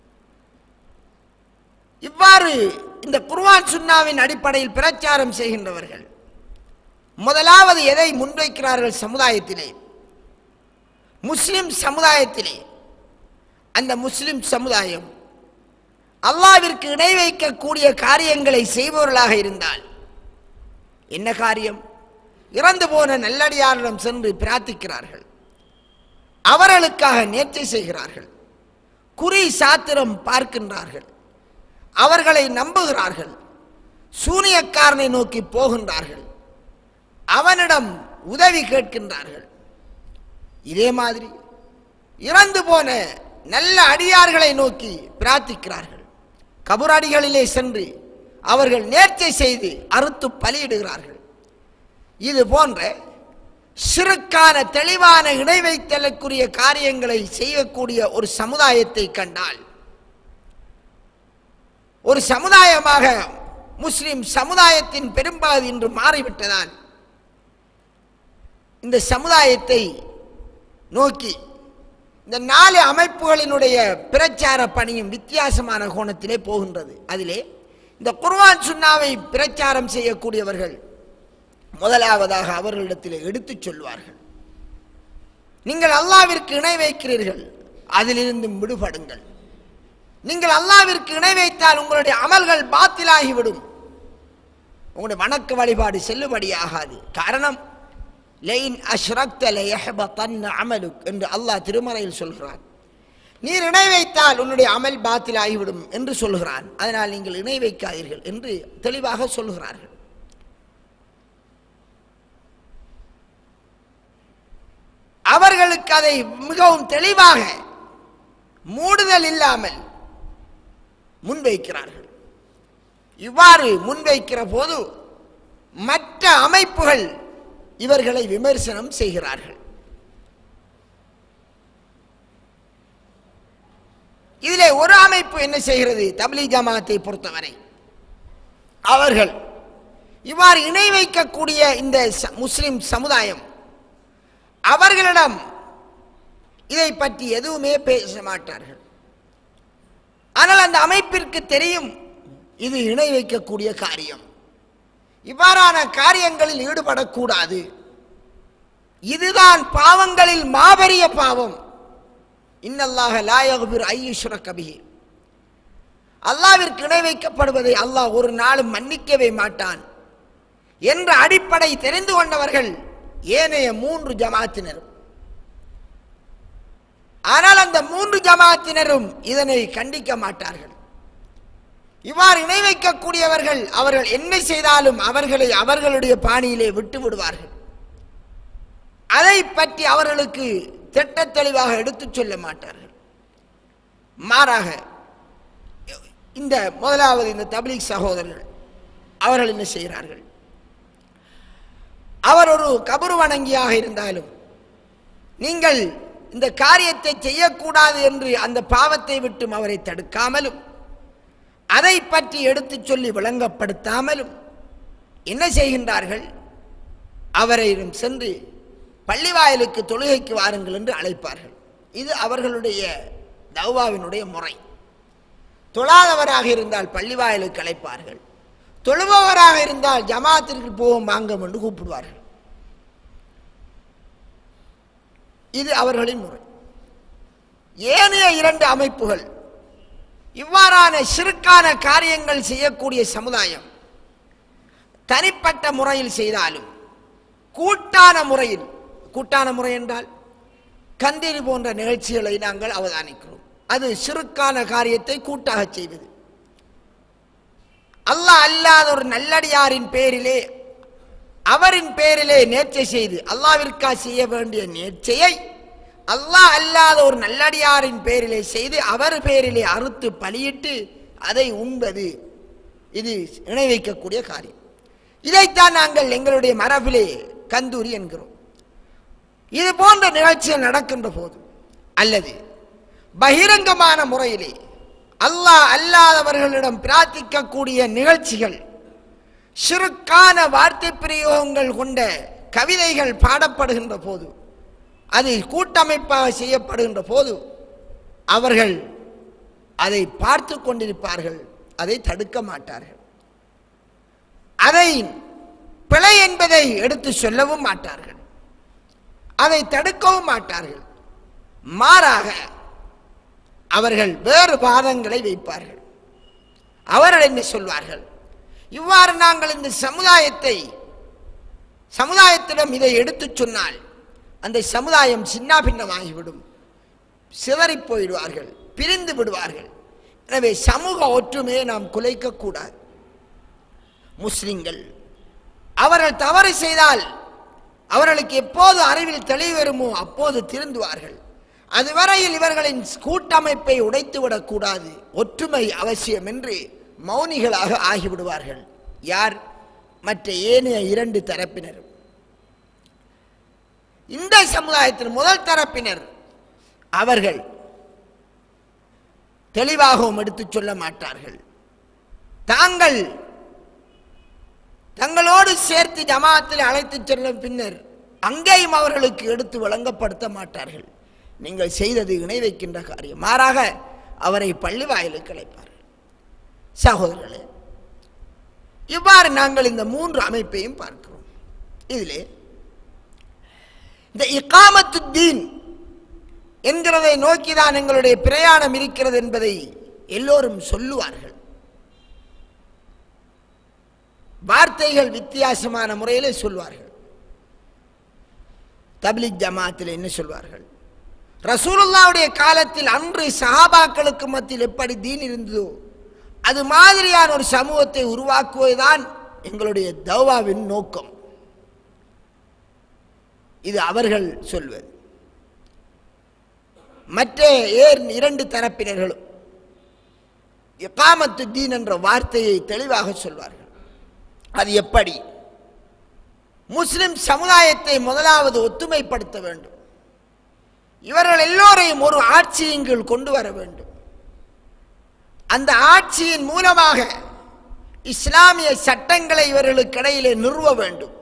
இவ்வாறு இந்த குர்ஆன் சுன்னாவின் அடிப்படையில் பிரச்சாரம் செய்கின்றவர்கள் முதலாவது எதை முன்வைக்கிறார்கள் சமுதாயத்திலே முஸ்லிம் சமுதாயத்திலே அந்த முஸ்லிம் சமுதாயம் அல்லாவிற்கு இணை வைக்கக்கூடிய காரியங்களை செய்பவர்களாக இருந்தால் என்ன காரியம் இறந்து போன நல்லடியாரிடம் சென்று பிரார்த்திக்கிறார்கள் அவர்களுக்காக நேர்ச்சை செய்கிறார்கள் குறி சாத்திரம் பார்க்கின்றார்கள் அவர்களை நம்புகிறார்கள் சூனியக்காரனை நோக்கி போகின்றார்கள் அவனிடம் உதவி கேட்கின்றார்கள் இதே மாதிரி இறந்து போன நல்ல அடியார்களை நோக்கி பிரார்த்திக்கிறார்கள் கபுரடிகளிலே சென்று அவர்கள் நேர்ச்சை செய்து அறுத்து பலியிடுகிறார்கள் இது போன்ற சிறுக்கான தெளிவான இணை வைத்தலுக்குரிய காரியங்களை செய்யக்கூடிய ஒரு சமுதாயத்தை கண்டால் ஒரு சமுதாயமாக முஸ்லிம் சமுதாயத்தின் பெரும்பாதி இன்று மாறிவிட்டதால் இந்த சமுதாயத்தை நோக்கி இந்த நாலு அமைப்புகளினுடைய பிரச்சார பணியும் வித்தியாசமான கோணத்திலே போகின்றது அதிலே இந்த குர்ஆன் சுன்னாவை பிரச்சாரம் செய்யக்கூடியவர்கள் முதலாவதாக அவர்களிடத்தில் எடுத்துச் சொல்வார்கள் நீங்கள் அல்லாவிற்கு இணை வைக்கிறீர்கள் அதிலிருந்து விடுபடுங்கள் நீங்கள் அல்லாவிற்கு இணை வைத்தால் உங்களுடைய அமல்கள் பாத்திலாகிவிடும் உங்களுடைய வணக்க வழிபாடு செல்லுபடியாகாது காரணம் லெயின் அஷ்ரக்த லயஹ்பதன்ன அமலுக் என்று அல்லாஹ் திருமறையில் சொல்கிறான் நீர் இணை வைத்தால் உன்னுடைய அமல் பாத்தில் ஆகிவிடும் என்று சொல்கிறான் அதனால் நீங்கள் இணை வைக்காதீர்கள் என்று தெளிவாக சொல்கிறார்கள் அவர்களுக்கு அதை மிகவும் தெளிவாக மூடுதல் இல்லாமல் முன்வைக்கிறார்கள் இவ்வாறு முன்வைக்கிற போது மற்ற அமைப்புகள் இவர்களை விமர்சனம் செய்கிறார்கள் இதிலே ஒரு அமைப்பு என்ன செய்கிறது தப்லீ ஜமாத்தை பொறுத்தவரை அவர்கள் இவ்வாறு இணை வைக்கக்கூடிய இந்த ச- முஸ்லிம் சமுதாயம் அவர்களிடம் இதை பற்றி எதுவுமே பேச மாட்டார்கள் ஆனால் அந்த அமைப்பிற்கு தெரியும் இது இணை வைக்கக்கூடிய காரியம் இவ்வாறான காரியங்களில் ஈடுபடக்கூடாது இதுதான் பாவங்களில் மாபெரிய பாவம் இன்னல்லாக லாயகுபிர் ஐயுஷ்ர கபிஹி அல்லாவிற்கு இணை வைக்கப்படுவதை அல்லாஹ் ஒரு நாளும் மன்னிக்கவே மாட்டான் என்ற அடிப்படை தெரிந்து கொண்டவர்கள் ஏனைய மூன்று ஜமாத்தினரும் ஆனால் அந்த மூன்று ஜமாத்தினரும் இதனை கண்டிக்க மாட்டார்கள் இவ்வாறு இணை வைக்கக்கூடியவர்கள் அவர்கள் என்ன செய்தாலும் அவர்களை அவர்களுடைய பாணியிலே விட்டு விடுவார்கள் அதை பற்றி அவர்களுக்கு திட்டத் தெளிவாக எடுத்துச் சொல்ல மாட்டார்கள் மாறாக இந்த முதலாவது இந்த தப்லீக் சகோதரர்கள் அவர்கள் என்ன செய்கிறார்கள் அவர் ஒரு கபரு வணங்கியாக இருந்தாலும் நீங்கள் இந்த காரியத்தை செய்யக்கூடாது என்று அந்த பாவத்தை விட்டும் அவரை தடுக்காமலும் அதை பற்றி எடுத்துச் சொல்லி விளங்கப்படுத்தாமலும் என்ன செய்கின்றார்கள் அவரையும் சென்று பள்ளிவாயலுக்கு தொழுகைக்கு வாருங்கள் என்று அழைப்பார்கள் இது அவர்களுடைய தௌவாவினுடைய முறை தொழாதவராக இருந்தால் பள்ளிவாயலுக்கு அழைப்பார்கள் தொழுபவராக இருந்தால் ஜமாத்திற்கு போவோம் வாங்கம் என்று கூப்பிடுவார்கள் இது அவர்களின் முறை ஏனைய இரண்டு அமைப்புகள் இவ்வாறான சிறுக்கான காரியங்கள் செய்யக்கூடிய சமுதாயம் தனிப்பட்ட முறையில் செய்தாலும் கூட்டான முறையில் கூட்டான முறை என்றால் கந்திரி போன்ற நிகழ்ச்சிகளை நாங்கள் அவதானிக்கிறோம் அது சிறுக்கான காரியத்தை கூட்டாக செய்வது அல்லாஹ் அல்லாத ஒரு நல்லடியாரின் பேரிலே அவரின் பேரிலே நேர்ச்சை செய்து அல்லாவிற்கா செய்ய வேண்டிய நேர்ச்சையை அல்லாஹ் அல்லாத ஒரு நல்லடியாரின் பேரிலே செய்து அவர் பேரிலே அறுத்து பலியிட்டு அதை உண்பது இது இணை வைக்கக்கூடிய காரியம் இதைத்தான் நாங்கள் எங்களுடைய மரபிலே கந்தூரி என்கிறோம் இது போன்ற நிகழ்ச்சிகள் நடக்கின்ற போது அல்லது பகிரங்கமான முறையிலே அல்லாஹ் அல்லாதவர்களிடம் பிரார்த்திக்கக்கூடிய நிகழ்ச்சிகள் சிறுக்கான வார்த்தை பிரயோகங்கள் கொண்ட கவிதைகள் பாடப்படுகின்ற போது அது கூட்டமைப்பாக செய்யப்படுகின்ற போது அவர்கள் அதை பார்த்து கொண்டிருப்பார்கள் அதை தடுக்க மாட்டார்கள் அதை பிழை என்பதை எடுத்து சொல்லவும் மாட்டார்கள் அதை தடுக்கவும் மாட்டார்கள் மாறாக அவர்கள் வேறு வாதங்களை வைப்பார்கள் அவர்கள் என்ன சொல்வார்கள் இவ்வாறு நாங்கள் இந்த சமுதாயத்தை சமுதாயத்திடம் இதை எடுத்துச் சொன்னால் அந்த சமுதாயம் சின்னாபின்னமாகிவிடும் சிதறிப் போயிடுவார்கள் பிரிந்து விடுவார்கள் எனவே சமூக ஒற்றுமையை நாம் குலைக்கக்கூடாது முஸ்லிம்கள் அவர்கள் தவறு செய்தால் அவர்களுக்கு எப்போது அறிவில் தெளிவு வருமோ அப்போது திருந்துவார்கள் அதுவரையில் இவர்களின் கூட்டமைப்பை உடைத்துவிடக் கூடாது ஒற்றுமை அவசியம் என்று மௌனிகளாக ஆகிவிடுவார்கள் யார் மற்ற ஏனைய இரண்டு தரப்பினரும் இந்த சமுதாயத்தின் முதல் தரப்பினர் அவர்கள் தெளிவாகவும் எடுத்துச் சொல்ல மாட்டார்கள் தாங்கள் தங்களோடு சேர்த்து ஜமாத்தில் அழைத்துச் செல்லும் பின்னர் அங்கேயும் அவர்களுக்கு எடுத்து வழங்கப்படுத்த மாட்டார்கள் நீங்கள் செய்தது இணை வைக்கின்ற காரியம் மாறாக அவரை பள்ளி வாயிலுக்கு அழைப்பார்கள் சகோதரர்களே இவ்வாறு நாங்கள் இந்த மூன்று அமைப்பையும் பார்க்கிறோம் இதிலே இந்த இக்காமத்து தீன் என்கிறதை நோக்கிதான் எங்களுடைய பிரயாணம் இருக்கிறது என்பதை எல்லோரும் சொல்லுவார்கள் வார்த்தைகள் வித்தியாசமான முறையிலே சொல்வார்கள் தப்லிக் ஜமாத்தில் என்ன சொல்வார்கள் ரசூலுல்லாவுடைய காலத்தில் அன்று சஹாபாக்களுக்கு மத்தியில் எப்படி தீன் இருந்ததோ அது மாதிரியான ஒரு சமூகத்தை உருவாக்குவதுதான் எங்களுடைய தௌவாவின் நோக்கம் இது அவர்கள் சொல்வது மற்ற ஏர் இரண்டு தரப்பினர்களும் இக்காமத்து தீன் என்ற வார்த்தையை தெளிவாக சொல்வார்கள் அது எப்படி முஸ்லிம் சமுதாயத்தை முதலாவது ஒத்துமைப்படுத்த வேண்டும் இவர்கள் எல்லோரையும் ஒரு ஆட்சியின் கீழ் கொண்டு வர வேண்டும் அந்த ஆட்சியின் மூலமாக இஸ்லாமிய சட்டங்களை இவர்களுக்கு இடையிலே நிறுவ வேண்டும்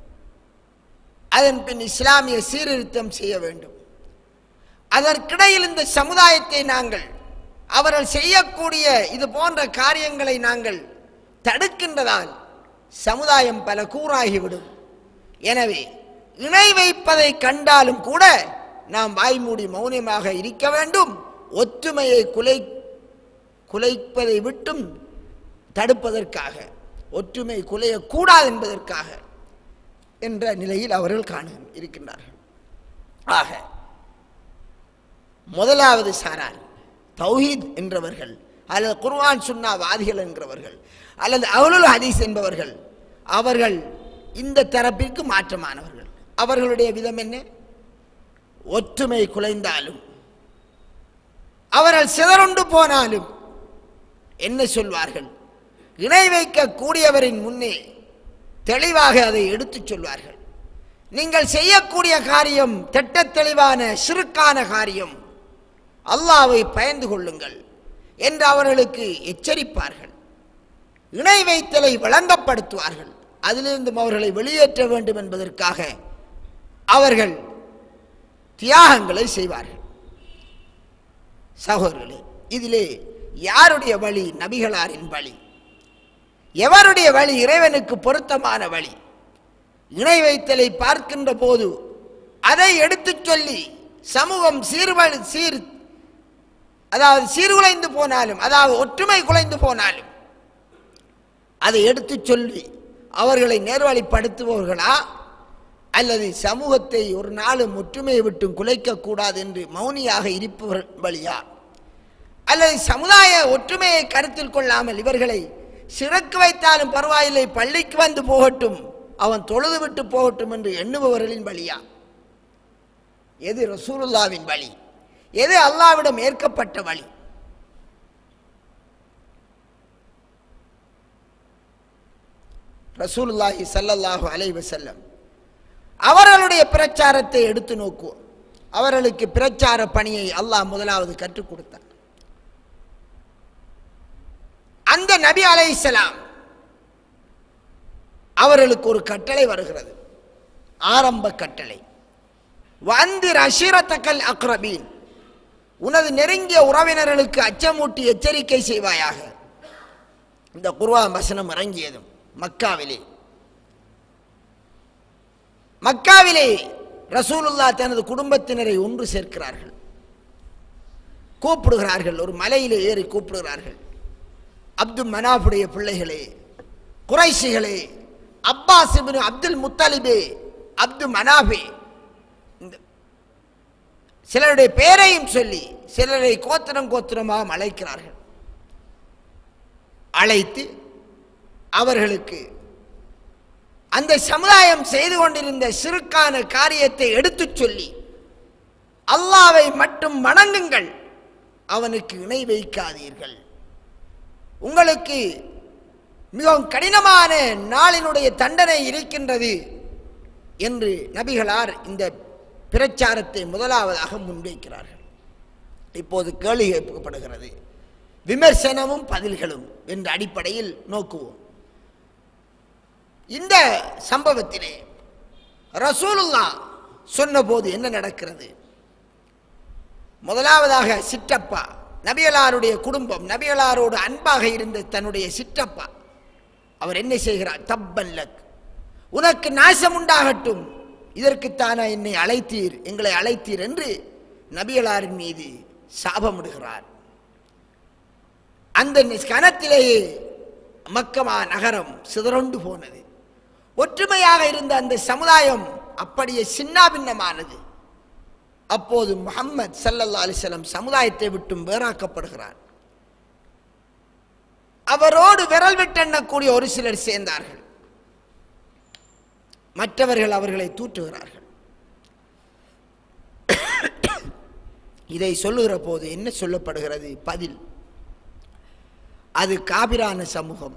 அதன் பின் இஸ்லாமிய சீர்திருத்தம் செய்ய வேண்டும் அதற்கிடையில் இந்த சமுதாயத்தை நாங்கள் அவர்கள் செய்யக்கூடிய இது போன்ற காரியங்களை நாங்கள் தடுக்கின்றதால் சமுதாயம் பல கூறாகிவிடும் எனவே இணை வைப்பதை கண்டாலும் கூட நாம் வாய்மூடி மௌனமாக இருக்க வேண்டும் ஒற்றுமையை குலை குலைப்பதை விட்டும் தடுப்பதற்காக ஒற்றுமை குலையக்கூடாது என்பதற்காக என்ற நிலையில் அவர்கள் காண இருக்கின்றார்கள் ஆக முதலாவது சாரார் தௌஹீத் என்றவர்கள் அல்லது குர்ஆன் சுன்னா வாதிகள் என்கிறவர்கள் அல்லது அவுலுல் ஹதீஸ் என்பவர்கள் அவர்கள் இந்த தரப்பிற்கு மாற்றமானவர்கள் அவர்களுடைய விதம் என்ன ஒற்றுமை குலைந்தாலும் அவர்கள் சிதறுண்டு போனாலும் என்ன சொல்வார்கள் இணை வைக்க கூடியவரின் முன்னே தெளிவாக அதை எடுத்துச் சொல்வார்கள் நீங்கள் செய்யக்கூடிய காரியம் திட்டத் தெளிவான சிறுக்கான காரியம் அல்லாவை பயந்து கொள்ளுங்கள் என்று அவர்களுக்கு எச்சரிப்பார்கள் இணை வைத்தலை விளங்கப்படுத்துவார்கள் அதிலிருந்தும் அவர்களை வெளியேற்ற வேண்டும் என்பதற்காக அவர்கள் தியாகங்களை செய்வார்கள் சகோதரர்களே இதிலே யாருடைய வழி நபிகளாரின் வழி எவருடைய வழி இறைவனுக்கு பொருத்தமான வழி இணை வைத்தலை பார்க்கின்ற போது அதை எடுத்துச் சொல்லி சமூகம் சீர்வழி சீர் அதாவது சீர்குலைந்து போனாலும் அதாவது ஒற்றுமை குலைந்து போனாலும் அதை எடுத்துச் சொல்லி அவர்களை நேர்வழிப்படுத்துபவர்களா அல்லது சமூகத்தை ஒரு நாளும் ஒற்றுமையை விட்டும் குலைக்கக்கூடாது என்று மௌனியாக இருப்பவர் வழியா அல்லது சமுதாய ஒற்றுமையை கருத்தில் கொள்ளாமல் இவர்களை சிறக்கு வைத்தாலும் பரவாயில்லை பள்ளிக்கு வந்து போகட்டும் அவன் தொழுது விட்டு போகட்டும் என்று எண்ணுபவர்களின் வழியா எது ரசூலுல்லாவின் வழி எது அல்லாவிடம் ஏற்கப்பட்ட வழி ரசூலுல்லாஹி ஸல்லல்லாஹு அலைஹி வஸல்லம் அவர்களுடைய பிரச்சாரத்தை எடுத்து நோக்குவோம் அவர்களுக்கு பிரச்சார பணியை அல்லாஹ் முதலாவது கற்றுக் கொடுத்தார் அந்த நபி அலைஹிஸ்ஸலாம் அவர்களுக்கு ஒரு கட்டளை வருகிறது ஆரம்ப கட்டளை வந்திர் அஷிரத்தக்கல் அக்ரபீன் உனது நெருங்கிய உறவினர்களுக்கு அச்சமூட்டி எச்சரிக்கை செய்வாயாக இந்த குர்வா வசனம் இறங்கியதும் மக்காவிலே மக்காவிலே ரசூலுல்லா தனது குடும்பத்தினரை ஒன்று சேர்க்கிறார்கள் கூப்பிடுகிறார்கள் ஒரு மலையிலே ஏறி கூப்பிடுகிறார்கள் அப்துல் மனாஃபுடைய பிள்ளைகளே குறைசிகளே Abbas ibn Abdul Muttalib Abd மனாபே இந்த சிலருடைய பெயரையும் சொல்லி சிலரை கோத்திரம் கோத்திரமாக அழைக்கிறார்கள் அழைத்து அவர்களுக்கு அந்த சமுதாயம் செய்து கொண்டிருந்த சிறுக்கான காரியத்தை எடுத்துச் சொல்லி அல்லாவை மட்டும் வணங்குங்கள் அவனுக்கு இணை வைக்காதீர்கள் உங்களுக்கு மிகவும் கடினமான நாளினுடைய தண்டனை இருக்கின்றது என்று நபிகளார் இந்த பிரச்சாரத்தை முதலாவதாக முன்வைக்கிறார்கள் இப்போது கேள்வி கேட்கப்படுகிறது விமர்சனமும் பதில்களும் என்ற அடிப்படையில் நோக்குவோம் இந்த சம்பவத்திலே ரசூலுல்லா சொன்னபோது என்ன நடக்கிறது முதலாவதாக சிற்றப்பா நபியலாருடைய குடும்பம் நபியலாரோடு அன்பாக இருந்த தன்னுடைய சிற்றப்பா அவர் என்ன செய்கிறார் தப்பல்லக் உனக்கு நாசம் உண்டாகட்டும் இதற்குத்தானா என்னை அழைத்தீர் எங்களை அழைத்தீர் என்று நபியலாரின் மீது சாபமிடுகிறார் அந்த கணத்திலேயே மக்கமா நகரம் சிதறொண்டு போனது ஒற்றுமையாக இருந்த அந்த சமுதாயம் அப்படியே சின்னாபின்னமானது அப்போது முகம்மது சல்லல்லா அலிசலம் சமுதாயத்தை விட்டும் வேறாக்கப்படுகிறார் அவரோடு விரல் விட்டெண்ணக்கூடிய ஒரு சிலர் சேர்ந்தார்கள் மற்றவர்கள் அவர்களை தூற்றுகிறார்கள் இதை சொல்லுகிற போது என்ன சொல்லப்படுகிறது பதில் அது காபிரான சமூகம்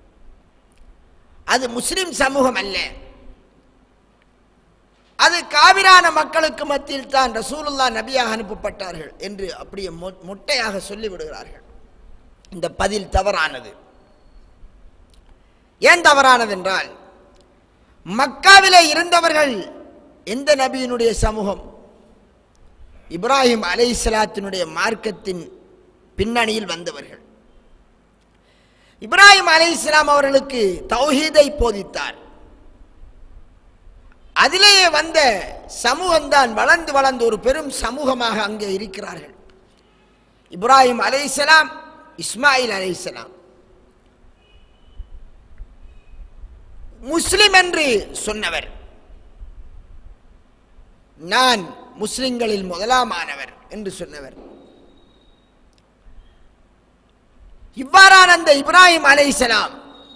அது முஸ்லிம் சமூகம் அல்ல அது காவிரான மக்களுக்கு மத்தியில் தான் ரசூலுல்லா நபியாக அனுப்பப்பட்டார்கள் என்று அப்படியே மொ- மொட்டையாக சொல்லிவிடுகிறார்கள் இந்த பதில் தவறானது ஏன் தவறானது என்றால் மக்காவிலே இருந்தவர்கள் எந்த நபியினுடைய சமூகம் இப்ராஹிம் அலைஹிஸ்ஸலாத்தினுடைய மார்க்கத்தின் பின்னணியில் வந்தவர்கள் இப்ராஹிம் அலைஹிஸ்ஸலாம் அவர்களுக்கு தௌஹீதை போதித்தார் அதிலேயே வந்த சமூகம்தான் வளர்ந்து வளர்ந்து ஒரு பெரும் சமூகமாக அங்கே இருக்கிறார்கள் இப்ராஹிம் அலைஹிஸ்ஸலாம் இஸ்மாயில் அலைஹிஸ்ஸலாம் முஸ்லிம் என்று சொன்னவர் நான் முஸ்லிம்களில் முதலாமானவர் என்று சொன்னவர் இவ்வாறான அந்த இப்ராஹிம் அலைஹிஸ்ஸலாம்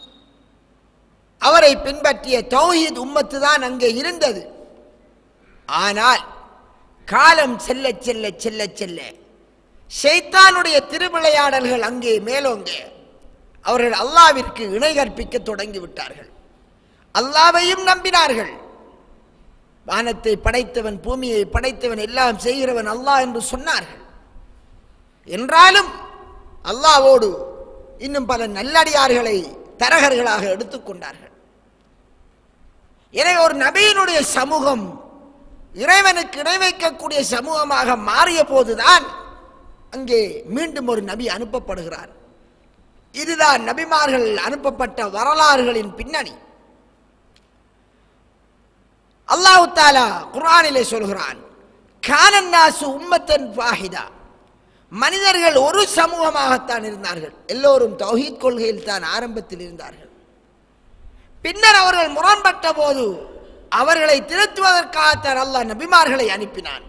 அவரை பின்பற்றிய தௌஹீத் உம்மத்து தான் அங்கே இருந்தது ஆனால் காலம் செல்ல செல்ல செல்ல செல்ல ஷைத்தானுடைய திருவிளையாடல்கள் அங்கே மேலோங்க அவர்கள் அல்லாவிற்கு இணை கற்பிக்க தொடங்கி விட்டார்கள் அல்லாவையும் நம்பினார்கள் வானத்தை படைத்தவன் பூமியை படைத்தவன் எல்லாம் செய்கிறவன் அல்லாஹ் என்று சொன்னார்கள் என்றாலும் அல்லாவோடு இன்னும் பல நல்லடியார்களை தரகர்களாக எடுத்துக்கொண்டார்கள் எனவே ஒரு நபியினுடைய சமூகம் இறைவனுக்கு இணை வைக்கக்கூடிய சமூகமாக மாறிய போதுதான் அங்கே மீண்டும் ஒரு நபி அனுப்பப்படுகிறார் இதுதான் நபிமார்கள் அனுப்பப்பட்ட வரலாறுகளின் பின்னணி அல்லாஹு தாலா குர்ஆனிலே சொல்கிறான் கானன் நாசு உம்மத்தன் வாஹிதா மனிதர்கள் ஒரு சமூகமாகத்தான் இருந்தார்கள் எல்லோரும் தௌஹீத் கொள்கையில் தான் ஆரம்பத்தில் இருந்தார்கள் பின்னர் அவர்கள் முரண்பட்ட போது அவர்களை திருத்துவதற்காகத்தான் அல்லாஹ் நபிமார்களை அனுப்பினான்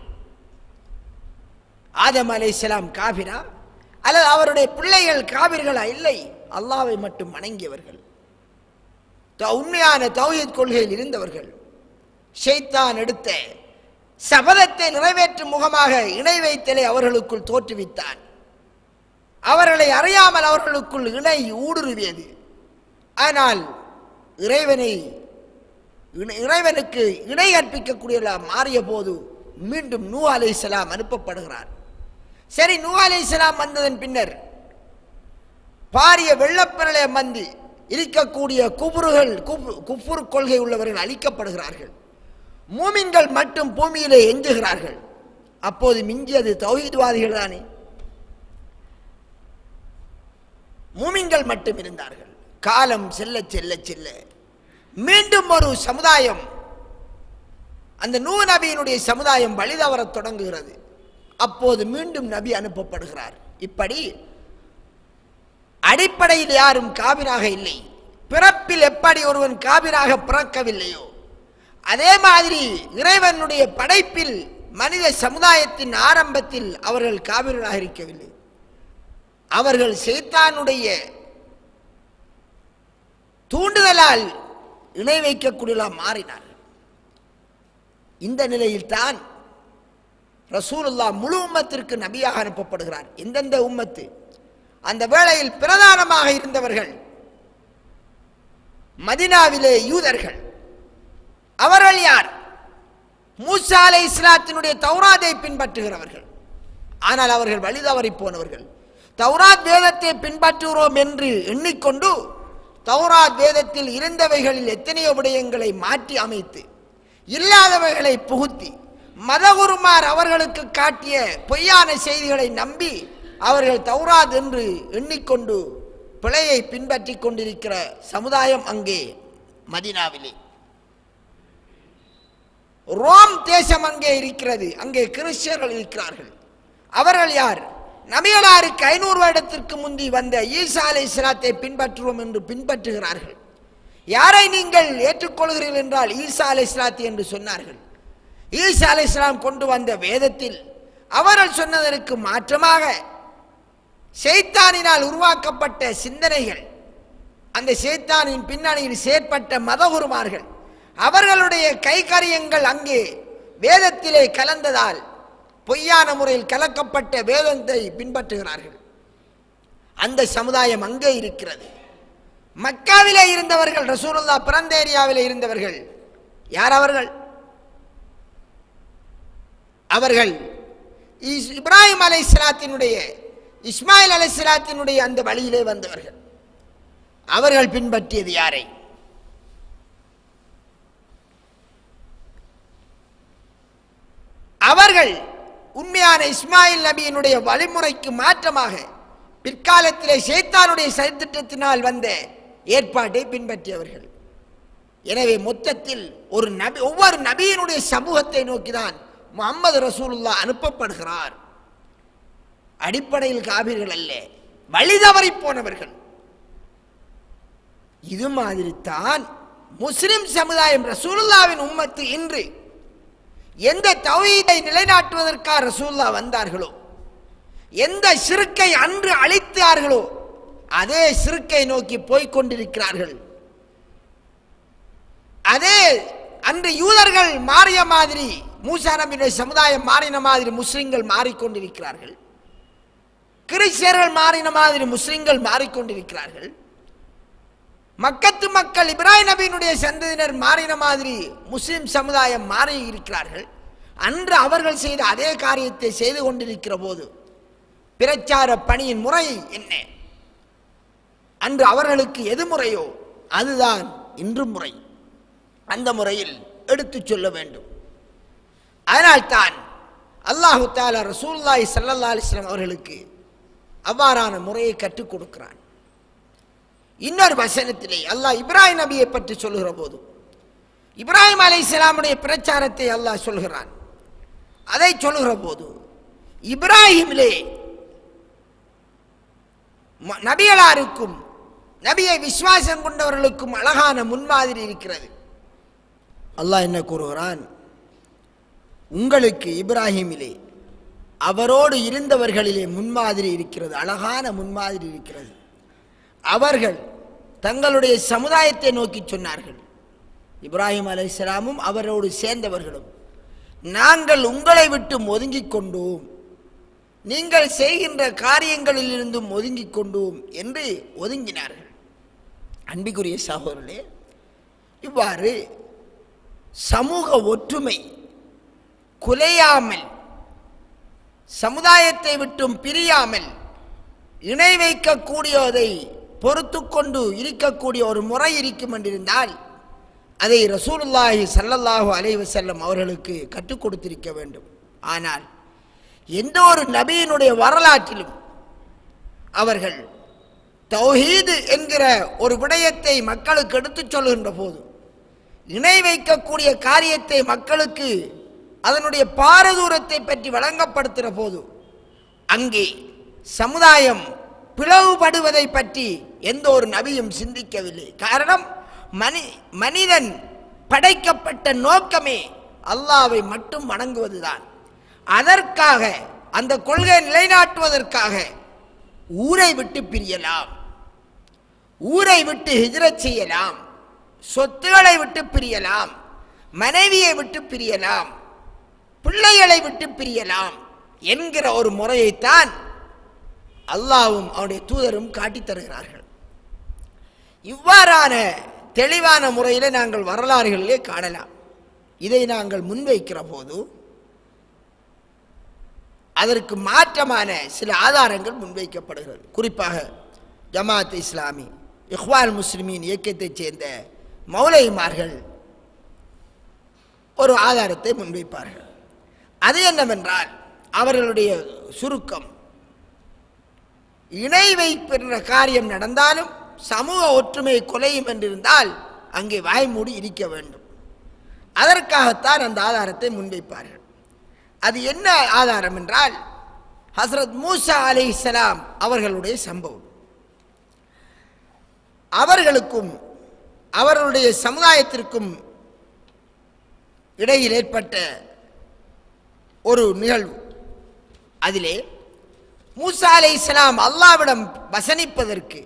ஆதம் அலைஹிஸ்ஸலாம் காபிரா அல்லது அவருடைய பிள்ளைகள் காபிர்களா இல்லை அல்லாவை மட்டும் வணங்கியவர்கள் த- உண்மையான தௌஹீத் கொள்கையில் இருந்தவர்கள் ஷைத்தான் எடுத்த சபதத்தை நிறைவேற்றும் முகமாக இணை வைத்தலை அவர்களுக்குள் தோற்றுவித்தான் அவர்களை அறியாமல் அவர்களுக்குள் இணை ஊடுருவியது ஆனால் இறைவனை இணை- இறைவனுக்கு இணை கற்பிக்கக்கூடியவர்களாக மாறிய போது மீண்டும் நூ அலைஹிஸ்ஸலாம் அனுப்பப்படுகிறார் சரி நூ அலைஹிஸ்ஸலாம் வந்ததன் பின்னர் பாரிய வெள்ளப்பிரளயம் வந்து இருக்கக்கூடிய குபுறுகள் குப்புறு கொள்கை உள்ளவர்கள் அழிக்கப்படுகிறார்கள் மூமின்கள் மட்டும் பூமியிலே எஞ்சுகிறார்கள் அப்போது மிஞ்சியது தௌஹீத்வாதிகள் தானே மூமின்கள் மட்டும் இருந்தார்கள் காலம் செல்ல செல்ல செல்ல மீண்டும் ஒரு சமுதாயம் அந்த நூ நபியினுடைய சமுதாயம் வழிதவரத் தொடங்குகிறது அப்போது மீண்டும் நபி அனுப்பப்படுகிறார் இப்படி அடிப்படையில் யாரும் காபிராக இல்லை பிறப்பில் எப்படி ஒருவன் காபிராக பிறக்கவில்லையோ அதே மாதிரி இறைவனுடைய படைப்பில் மனித சமுதாயத்தின் ஆரம்பத்தில் அவர்கள் காபிர்களாக இருக்கவில்லை அவர்கள் சேத்தானுடைய தூண்டுதலால் இணை வைக்கக்கூடியலாம் மாறினார்கள் இந்த நிலையில்தான் ரசூலுல்லா முழு உம்மத்திற்கு நபியாக அனுப்பப்படுகிறார் எந்தெந்த உம்மத்து அந்த வேளையில் பிரதானமாக இருந்தவர்கள் மதினாவிலே யூதர்கள் அவர்கள் யார் மூசா அலை இஸ்லாத்தினுடைய தௌராதை பின்பற்றுகிறவர்கள் ஆனால் அவர்கள் வழிதவறி போனவர்கள் தௌராத் வேதத்தை பின்பற்றுகிறோம் என்று எண்ணிக்கொண்டு தௌராத் வேதத்தில் இருந்தவைகளில் எத்தனையோ விடயங்களை மாற்றி அமைத்து இல்லாதவைகளை புகுத்தி மதகுருமார் அவர்களுக்கு காட்டிய பொய்யான செய்திகளை நம்பி அவர்கள் தௌராத் என்று எண்ணிக்கொண்டு பிழையை பின்பற்றி கொண்டிருக்கிற சமுதாயம் அங்கே மதினாவிலே ரோம் தேசம் அங்கே இருக்கிறது அங்கே கிறிஸ்டியர்கள் இருக்கிறார்கள் அவர்கள் யார் நபிகளாருக்கு ஐநூறு வருடத்திற்கு முந்தி வந்த ஈசா அலை இஸ்லாத்தை பின்பற்றுவோம் என்று பின்பற்றுகிறார்கள் யாரை நீங்கள் ஏற்றுக்கொள்கிறீர்கள் என்றால் ஈசா அலை இஸ்லாத்தி என்று சொன்னார்கள் ஈசா அலை இஸ்லாம் கொண்டு வந்த வேதத்தில் அவர்கள் சொன்னதற்கு மாற்றமாக செய்தானினால் உருவாக்கப்பட்ட சிந்தனைகள் அந்த சேத்தானின் பின்னணியில் செயற்பட்ட மதகுருமார்கள் அவர்களுடைய கைகரியங்கள் அங்கே வேதத்திலே கலந்ததால் பொய்யான முறையில் கலக்கப்பட்ட வேதத்தை பின்பற்றுகிறார்கள் அந்த சமுதாயம் அங்கே இருக்கிறது மக்காவிலே இருந்தவர்கள் ரசூலுல்லா பிறந்த ஏரியாவிலே இருந்தவர்கள் யார் அவர்கள் அவர்கள் இஸ்- இப்ராஹிம் அலை இஸ்லாத்தினுடைய இஸ்மாயில் அலை இஸ்லாத்தினுடைய அந்த வழியிலே வந்தவர்கள் அவர்கள் பின்பற்றியது யாரை அவர்கள் உண்மையான இஸ்மாயில் நபியினுடைய வழிமுறைக்கு மாற்றமாக பிற்காலத்திலே சேத்தானுடைய சதித்திட்டத்தினால் வந்த ஏற்பாட்டை பின்பற்றியவர்கள் எனவே மொத்தத்தில் ஒரு நபி ஒவ்வொரு நபியினுடைய சமூகத்தை நோக்கிதான் முகமது ரசூலுல்லா அனுப்பப்படுகிறார் அடிப்படையில் காபீர்கள் அல்ல வழி தவறி போனவர்கள் இது மாதிரி தான் முஸ்லிம் சமுதாயம் ரசூலுல்லாவின் உம்மத்து இன்று எந்த தௌஹீதை நிலைநாட்டுவதற்காக ரசூல்லா வந்தார்களோ எந்த சிறுக்கை அன்று அழித்தார்களோ அதே சிறுக்கை நோக்கி போய்க் கொண்டிருக்கிறார்கள் அதே அன்று யூதர்கள் மாறிய மாதிரி மூசா நபியுடைய சமுதாயம் மாறின மாதிரி முஸ்லிம்கள் மாறிக்கொண்டிருக்கிறார்கள் கிறிஸ்டியர்கள் மாறின மாதிரி முஸ்லிம்கள் மாறிக்கொண்டிருக்கிறார்கள் மக்கத்து மக்கள் இப்ராஹிம் நபியினுடைய சந்ததியினர் மாறின மாதிரி முஸ்லிம் சமுதாயம் மாறி இருக்கிறார்கள் அன்று அவர்கள் செய்த அதே காரியத்தை செய்து கொண்டிருக்கிற போது பிரச்சார பணியின் முறை என்ன அன்று அவர்களுக்கு எது முறையோ அதுதான் இன்று முறை அந்த முறையில் எடுத்துச் சொல்ல வேண்டும் அதனால்தான் அல்லாஹு தாலா ரசூல்லாய் சல்லல்லா அலிஸ்லாம் அவர்களுக்கு அவ்வாறான முறையை கற்றுக் கொடுக்கிறான் இன்னொரு வசனத்திலே அல்லாஹ் இப்ராஹிம் நபியை பற்றி சொல்லுகிற போது இப்ராஹிம் அலை இஸ்லாமுடைய பிரச்சாரத்தை அல்லாஹ் சொல்கிறான் அதை சொல்லுகிற போது இப்ராஹிமிலே ம- நபிகளாருக்கும் நபியை விசுவாசம் கொண்டவர்களுக்கும் அழகான முன்மாதிரி இருக்கிறது அல்லாஹ் என்ன கூறுகிறான் உங்களுக்கு இப்ராஹிமிலே அவரோடு இருந்தவர்களிலே முன்மாதிரி இருக்கிறது அழகான முன்மாதிரி இருக்கிறது அவர்கள் தங்களுடைய சமுதாயத்தை நோக்கி சொன்னார்கள் இப்ராஹிம் அலைஹிஸ்ஸலாமும் அவரோடு சேர்ந்தவர்களும் நாங்கள் உங்களை விட்டு ஒதுங்கிக் கொண்டோம் நீங்கள் செய்கின்ற காரியங்களில் இருந்தும் ஒதுங்கிக் கொண்டோம் என்று ஒதுங்கினார்கள் அன்பிக்குரிய சகோதரர்களே இவ்வாறு சமூக ஒற்றுமை குலையாமல் சமுதாயத்தை விட்டும் பிரியாமல் இணை வைக்கக்கூடியதை பொறுத்து கொண்டு இருக்கக்கூடிய ஒரு முறை இருக்கும் என்றிருந்தால் அதை ரசூலுல்லாஹி ஸல்லல்லாஹு அலைஹி வஸல்லம் அவர்களுக்கு கற்றுக் கொடுத்திருக்க வேண்டும் ஆனால் எந்த ஒரு நபியினுடைய வரலாற்றிலும் அவர்கள் தௌஹீது என்கிற ஒரு விடயத்தை மக்களுக்கு எடுத்துச் சொல்கின்ற போது இணை வைக்கக்கூடிய காரியத்தை மக்களுக்கு அதனுடைய பாரதூரத்தை பற்றி வழங்கப்படுத்துகிற போது அங்கே சமுதாயம் பிளவுபடுவதை பற்றி எந்த ஒரு நபியும் சிந்திக்கவில்லை காரணம் மனி மனிதன் படைக்கப்பட்ட நோக்கமே அல்லாவை மட்டும் வணங்குவதுதான் அதற்காக அந்த கொள்கையை நிலைநாட்டுவதற்காக ஊரை விட்டு பிரியலாம் ஊரை விட்டு ஹிஜ்ரத் செய்யலாம் சொத்துக்களை விட்டு பிரியலாம் மனைவியை விட்டு பிரியலாம் பிள்ளைகளை விட்டு பிரியலாம் என்கிற ஒரு முறையைத்தான் அல்லாவும் அவனுடைய தூதரும் காட்டித் தருகிறார்கள் இவ்வாறான தெளிவான முறையில் நாங்கள் வரலாறுகளிலே காணலாம் இதை நாங்கள் முன்வைக்கிற போது அதற்கு மாற்றமான சில ஆதாரங்கள் முன்வைக்கப்படுகிறது குறிப்பாக ஜமாத் இஸ்லாமி இஹ்வால் முஸ்லிமின் இயக்கத்தைச் சேர்ந்த மௌலைமார்கள் ஒரு ஆதாரத்தை முன்வைப்பார்கள் அது என்னவென்றால் அவர்களுடைய சுருக்கம் இணை வைப்பின்ற காரியம் நடந்தாலும் சமூக ஒற்றுமை குலையும் என்றிருந்தால் அங்கே வாய்மூடி இருக்க வேண்டும் அதற்காகத்தான் அந்த ஆதாரத்தை முன்வைப்பார்கள் அது என்ன ஆதாரம் என்றால் ஹசரத் மூசா அலைஹிஸ்ஸலாம் அவர்களுடைய சம்பவம் அவர்களுக்கும் அவர்களுடைய சமுதாயத்திற்கும் இடையில் ஏற்பட்ட ஒரு நிகழ்வு அதிலே மூசா அலை இஸ்லாம் அல்லாவிடம் வசனிப்பதற்கு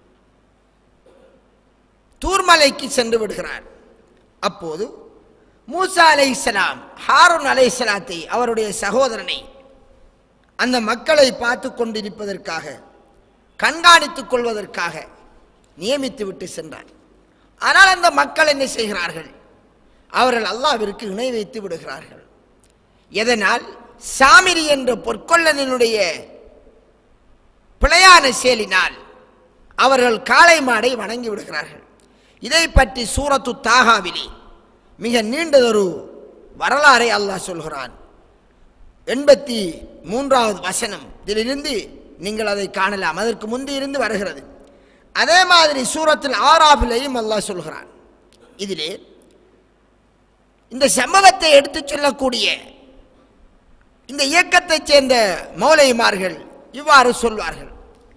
தூர்மலைக்கு சென்று விடுகிறார் அப்போது மூசா அலை இஸ்லாம் ஹாரூன் அலை இஸ்லாத்தை அவருடைய சகோதரனை அந்த மக்களை பார்த்து கொண்டிருப்பதற்காக கண்காணித்துக் கொள்வதற்காக நியமித்து விட்டு சென்றார் ஆனால் அந்த மக்கள் என்ன செய்கிறார்கள் அவர்கள் அல்லாவிற்கு இணை வைத்து விடுகிறார்கள் எதனால் சாமிரி என்ற பொற்கொள்ளனினுடைய பிழையான செயலினால் அவர்கள் காளை மாடை வணங்கி விடுகிறார்கள் இதை பற்றி சூரத்து தாகாவிலே மிக நீண்டதொரு வரலாறை அல்லாஹ் சொல்கிறான் எண்பத்தி மூன்றாவது வசனம் இதிலிருந்து நீங்கள் அதை காணலாம் அதற்கு முந்தி இருந்து வருகிறது அதே மாதிரி சூரத்தில் ஆறாபிலையும் அல்லாஹ் சொல்கிறான் இதிலே இந்த சம்பவத்தை எடுத்துச் சொல்லக்கூடிய இந்த இயக்கத்தைச் சேர்ந்த மௌலைமார்கள் இவ்வாறு சொல்வார்கள்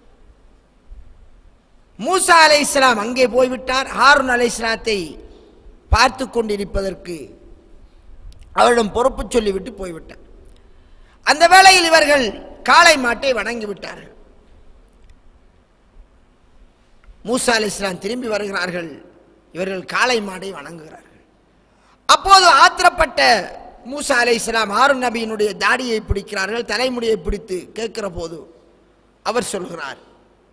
மூசா அலை இஸ்லாம் அங்கே போய்விட்டார் ஹாரூன் அலை இஸ்லாத்தை பார்த்து கொண்டிருப்பதற்கு அவரிடம் பொறுப்பு சொல்லிவிட்டு போய்விட்டார் அந்த வேளையில் இவர்கள் காளை மாட்டை வணங்கி விட்டார்கள் மூசா அலை இஸ்லாம் திரும்பி வருகிறார்கள் இவர்கள் காளை மாடை வணங்குகிறார்கள் அப்போது ஆத்திரப்பட்ட மூசா அலை இஸ்லாம் ஹாரூன் நபியினுடைய தாடியை பிடிக்கிறார்கள் தலைமுடியை பிடித்து கேட்கிற போது அவர் சொல்கிறார்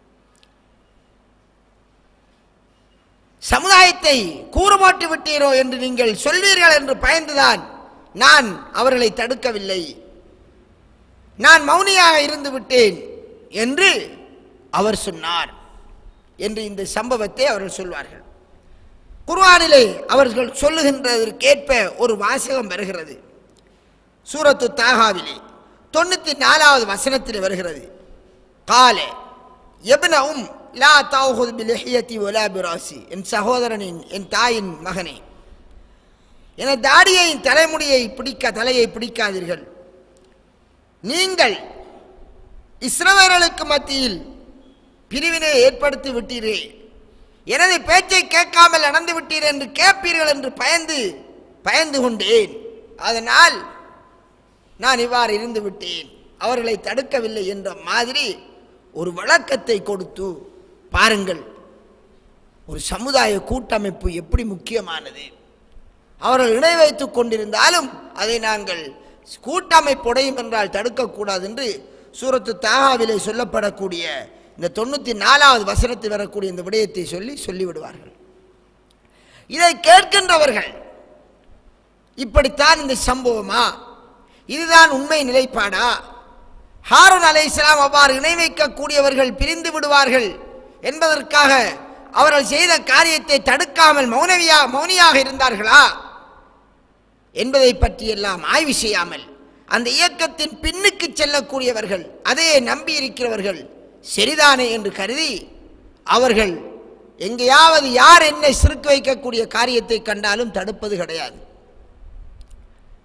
சமுதாயத்தை கூறுபோட்டு விட்டீரோ என்று நீங்கள் சொல்வீர்கள் என்று பயந்துதான் நான் அவர்களை தடுக்கவில்லை நான் மௌனியாக இருந்து விட்டேன் என்று அவர் சொன்னார் என்று இந்த சம்பவத்தை அவர்கள் சொல்வார்கள் குர்ஆனிலே அவர்கள் சொல்லுகின்றதற்கேற்ப ஒரு வாசகம் வருகிறது சூரத்து தாகாவிலே தொண்ணூத்தி நாலாவது வசனத்தில் வருகிறது காலே எப்னவும் லா தாவுகுது பிலஹியத்தி ஒலா பிராசி என் சகோதரனின் என் தாயின் மகனே என தாடியை தலைமுடியை பிடிக்க தலையை பிடிக்காதீர்கள் நீங்கள் இஸ்ரவேலர்களுக்கு மத்தியில் பிரிவினை ஏற்படுத்தி விட்டீரே எனது பேச்சை கேட்காமல் நடந்து விட்டீர் என்று கேட்பீர்கள் என்று பயந்து பயந்து கொண்டேன் அதனால் நான் இவ்வாறு இருந்து விட்டேன் அவர்களை தடுக்கவில்லை என்ற மாதிரி ஒரு வழக்கத்தை கொடுத்து பாருங்கள் ஒரு சமுதாய கூட்டமைப்பு எப்படி முக்கியமானது அவர்கள் இணை வைத்துக் கொண்டிருந்தாலும் அதை நாங்கள் கூட்டமைப்புடையும் என்றால் தடுக்கக்கூடாது என்று சூரத்து தாகாவிலே சொல்லப்படக்கூடிய இந்த தொண்ணூற்றி நாலாவது வசனத்தில் வரக்கூடிய இந்த விடயத்தை சொல்லி சொல்லிவிடுவார்கள் இதை கேட்கின்றவர்கள் இப்படித்தான் இந்த சம்பவமா இதுதான் உண்மை நிலைப்பாடா ஹாரூன் அலை இஸ்லாம் அவ்வாறு இணை வைக்கக்கூடியவர்கள் பிரிந்து விடுவார்கள் என்பதற்காக அவர்கள் செய்த காரியத்தை தடுக்காமல் மௌனவியா மௌனியாக இருந்தார்களா என்பதை பற்றியெல்லாம் ஆய்வு செய்யாமல் அந்த இயக்கத்தின் பின்னுக்கு செல்லக்கூடியவர்கள் அதையே நம்பி இருக்கிறவர்கள் சரிதானே என்று கருதி அவர்கள் எங்கேயாவது யார் என்னை சிறுக்கு வைக்கக்கூடிய காரியத்தை கண்டாலும் தடுப்பது கிடையாது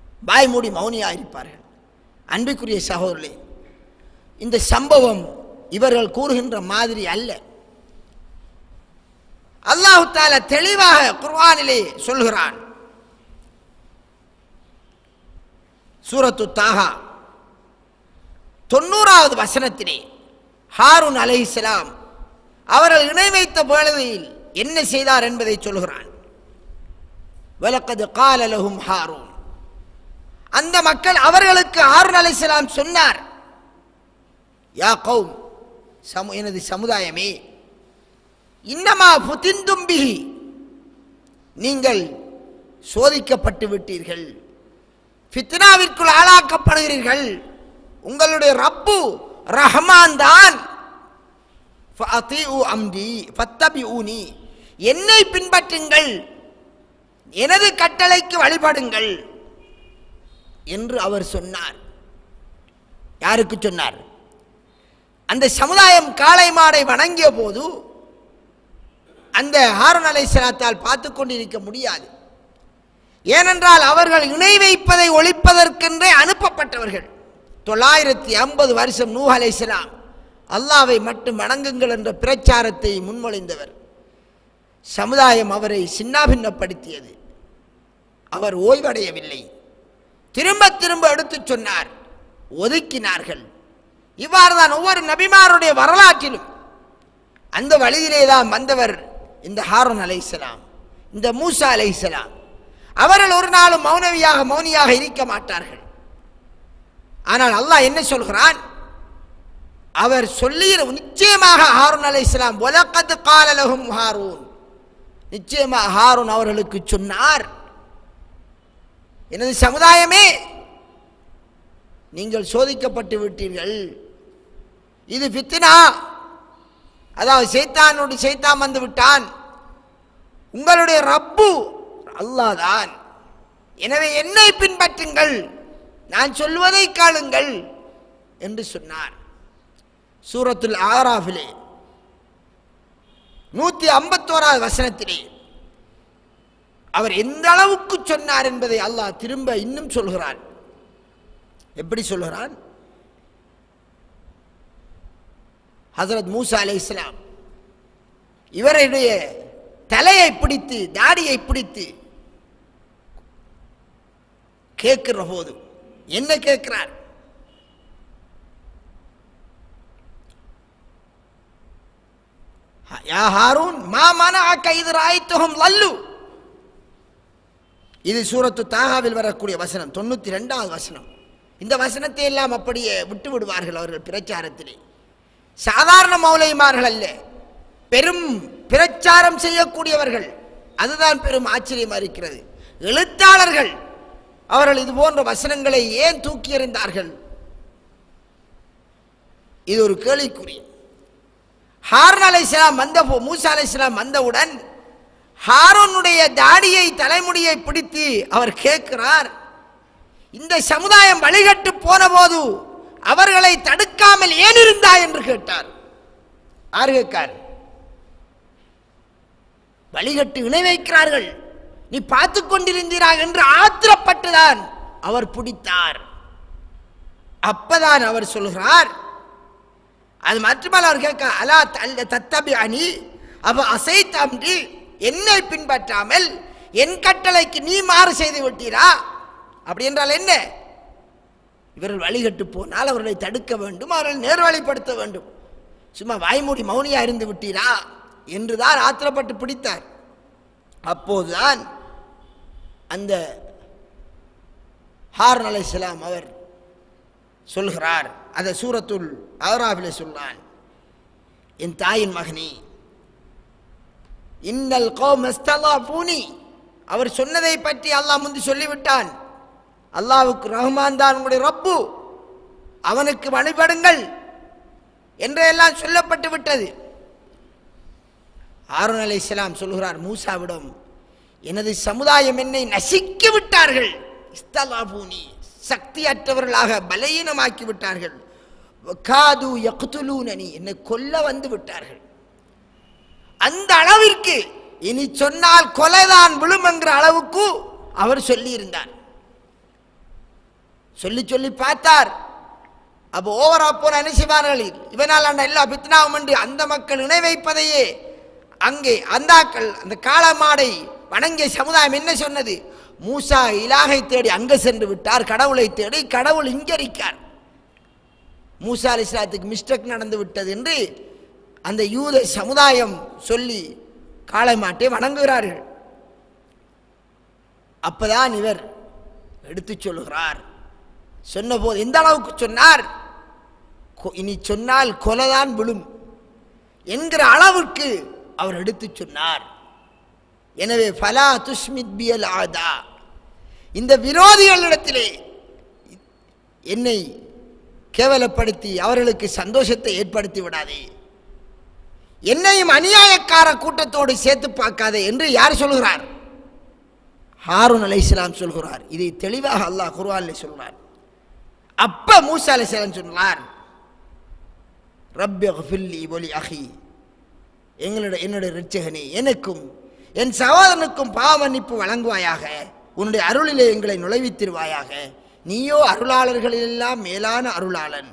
வாய் மூடி மௌனியாக இருப்பார்கள் அன்பிற்குரிய சகோதரர்களே இந்த சம்பவம் இவர்கள் கூறுகின்ற மாதிரி அல்ல அல்லாஹு தாலா தெளிவாக குர்ஆனிலே சொல்கிறான் சூரத்து தாகா தொண்ணூறாவது வசனத்திலே ஹாரூன் அலைஹிஸ்ஸலாம் அவர்கள் இணை வைத்த வேளையில் என்ன செய்தார் என்பதை சொல்கிறான் வலக்கது கால லஹும் ஹாரூன் அந்த மக்கள் அவர்களுக்கு ஹாரூன் அலைஹிஸ்ஸலாம் சொன்னார் யா கௌம் சமு எனது சமுதாயமே இன்னமா புதிந்தும்பிகி நீங்கள் சோதிக்கப்பட்டு விட்டீர்கள் ஃபித்னாவிற்குள் ஆளாக்கப்படுகிறீர்கள் உங்களுடைய ரப்பு ரஹ்மான் தான் அம்டி ஃபத்தபிஊனி என்னை பின்பற்றுங்கள் எனது கட்டளைக்கு வழிபடுங்கள் என்று அவர் சொன்னார் யாருக்கு சொன்னார் அந்த சமுதாயம் காளை மாடை வணங்கிய போது அந்த ஹாரன் அலை சலாத்தால் பார்த்து கொண்டிருக்க முடியாது ஏனென்றால் அவர்கள் இணை வைப்பதை ஒழிப்பதற்கென்றே அனுப்பப்பட்டவர்கள் தொள்ளாயிரத்தி ஐம்பது வருஷம் நூ அலைசலாம் அல்லாவை மட்டும் வணங்குங்கள் என்ற பிரச்சாரத்தை முன்மொழிந்தவர் சமுதாயம் அவரை சின்னாபின்னப்படுத்தியது அவர் ஓய்வடையவில்லை திரும்ப திரும்ப எடுத்துச் சொன்னார் ஒதுக்கினார்கள் இவ்வாறு தான் ஒவ்வொரு நபிமாருடைய வரலாற்றிலும் அந்த வழியிலே தான் வந்தவர் இந்த ஹாரூன் அலைஹிஸ்ஸலாம் இந்த மூசா அலைஹிஸ்ஸலாம் அவர்கள் ஒரு நாளும் மௌனவியாக மௌனியாக இருக்க மாட்டார்கள் ஆனால் அல்லாஹ் என்ன சொல்கிறான் அவர் சொல்லுகிற நிச்சயமாக ஹாரூன் அலைஹிஸ்ஸலாம் ஒலக்கத்து காலலகும் ஹாரூன் நிச்சயமாக ஹாரூன் அவர்களுக்கு சொன்னார் எனது சமுதாயமே நீங்கள் சோதிக்கப்பட்டு விட்டீர்கள் இது பித்தினா அதாவது சைத்தானோடு சைத்தான் வந்து விட்டான் உங்களுடைய ரப்பு அல்லாஹ் தான் எனவே என்னை பின்பற்றுங்கள் நான் சொல்வதை காணுங்கள் என்று சொன்னார் சூரத்துல் ஆராஃபிலே நூத்தி ஐம்பத்தோராவது வசனத்திலே அவர் எந்த அளவுக்கு சொன்னார் என்பதை அல்லாஹ் திரும்ப இன்னும் சொல்கிறான் எப்படி சொல்கிறான் ஹசரத் மூசா அலை இஸ்லாம் இவருடைய தலையை பிடித்து தாடியை பிடித்து கேட்கிற போது என்ன கேட்கிறார் யா ஹாரூன் மா மனஅக இது ராய்த்துஹும் லல்லு இது சூரத்து தாகாவில் வரக்கூடிய வசனம் தொண்ணூத்தி ரெண்டாவது வசனம் இந்த வசனத்தை எல்லாம் அப்படியே விட்டு விடுவார்கள் அவர்கள் பிரச்சாரத்திலே சாதாரண மௌலைமார்கள் அல்ல பெரும் பிரச்சாரம் செய்யக்கூடியவர்கள் அதுதான் பெரும் ஆச்சரியமா இருக்கிறது எழுத்தாளர்கள் அவர்கள் இது போன்ற வசனங்களை ஏன் தூக்கி எறிந்தார்கள் இது ஒரு கேள்விக்குறி ஹாரன் அலை வந்த போ- மூசா அலை வந்தவுடன் ஹாரோனுடைய தாடியை தலைமுடியை பிடித்து அவர் கேட்கிறார் இந்த சமுதாயம் வழிகட்டு போன போது அவர்களை தடுக்காமல் ஏன் இருந்தாய் என்று கேட்டார் யார் கேட்கார் வழிகட்டு இணை வைக்கிறார்கள் நீ பார்த்து கொண்டிருந்தீரா என்று ஆத்திரப்பட்டுதான் அவர் பிடித்தார் அப்பதான் அவர் சொல்கிறார் அது மட்டுமல்ல அவர் கேட்க அலா தல்ல தத்தபி அணி அவ அசை தம்பி என்னை பின்பற்றாமல் என் கட்டளைக்கு நீ மாறு செய்து விட்டீரா அப்படி என்றால் என்ன இவர்கள் வழிகட்டு போனால் அவர்களை தடுக்க வேண்டும் அவர்களை நேர்வழிப்படுத்த வேண்டும் சும்மா வாய்மூடி மௌனியா இருந்து விட்டீரா என்றுதான் ஆத்திரப்பட்டு பிடித்தார் அப்போதுதான் அந்த ஹார்ன் அலைஹிஸ்ஸலாம் அவர் சொல்கிறார் அதை சூரத்துல் ஆராபிலே சொல்றான் என் தாயின் மகனே இன்னல் பூனி அவர் சொன்னதை பற்றி அல்லாஹ் முந்தி சொல்லிவிட்டான் அல்லாஹ்வுக்கு ரஹ்மான் தான் உங்களுடைய ரப்பு அவனுக்கு வழிபடுங்கள் என்றெல்லாம் சொல்லப்பட்டு விட்டது ஆரோன் அலை இஸ்லாம் சொல்கிறார் மூசாவிடம் எனது சமுதாயம் என்னை நசிக்க விட்டார்கள் இஸ்தலாபூனி சக்தியற்றவர்களாக பலவீனமாக்கி விட்டார்கள் வகாது யக்துலூனனி என்னை கொல்ல வந்து விட்டார்கள் அந்த அளவிற்கு இனி சொன்னால் கொலைதான் விழும் என்கிற அளவுக்கு அவர் சொல்லியிருந்தார் சொல்லி சொல்லி பார்த்தார் அப்போ ஓவரா போன என்ன செய்வார்கள் இவனால் அந்த எல்லா பித்னாவும் என்று அந்த மக்கள் இணை வைப்பதையே அங்கே அந்தாக்கள் அந்த காளமாடை வணங்கிய சமுதாயம் என்ன சொன்னது மூசா இலாகை தேடி அங்கே சென்று விட்டார் கடவுளை தேடி கடவுள் இங்கே இருக்கார் மூசா அலி இஸ்லாத்துக்கு மிஸ்டேக் நடந்து விட்டது என்று அந்த யூத சமுதாயம் சொல்லி காளை மாட்டை வணங்குகிறார்கள் அப்பதான் இவர் எடுத்துச் சொல்லுகிறார் சொன்னபோது எந்த அளவுக்கு சொன்னார் கொ- இனி சொன்னால் கொலைதான் விழும் என்கிற அளவுக்கு அவர் எடுத்துச் சொன்னார் எனவே ஃபலா துஷ்மித் பியல் ஆதா இந்த விரோதிகளிடத்திலே என்னை கேவலப்படுத்தி அவர்களுக்கு சந்தோஷத்தை ஏற்படுத்தி விடாதே என்னையும் அநியாயக்கார கூட்டத்தோடு சேர்த்து பார்க்காதே என்று யார் சொல்கிறார் ஹாரூன் அலைஹிஸ்ஸலாம் சொல்கிறார் இதை தெளிவாக அல்லாஹ் குர்ஆனில் சொல்கிறார் அப்ப மூசா அலைஹிஸ்ஸலாம் சொன்னார் ரப்பி ஃபில்லி ஒலி அஹி எங்களுடைய என்னுடைய ரிச்சகனே எனக்கும் என் சகோதரனுக்கும் பாவ மன்னிப்பு வழங்குவாயாக உன்னுடைய அருளிலே எங்களை நுழைவித்திருவாயாக நீயோ அருளாளர்களிலெல்லாம் மேலான அருளாளன்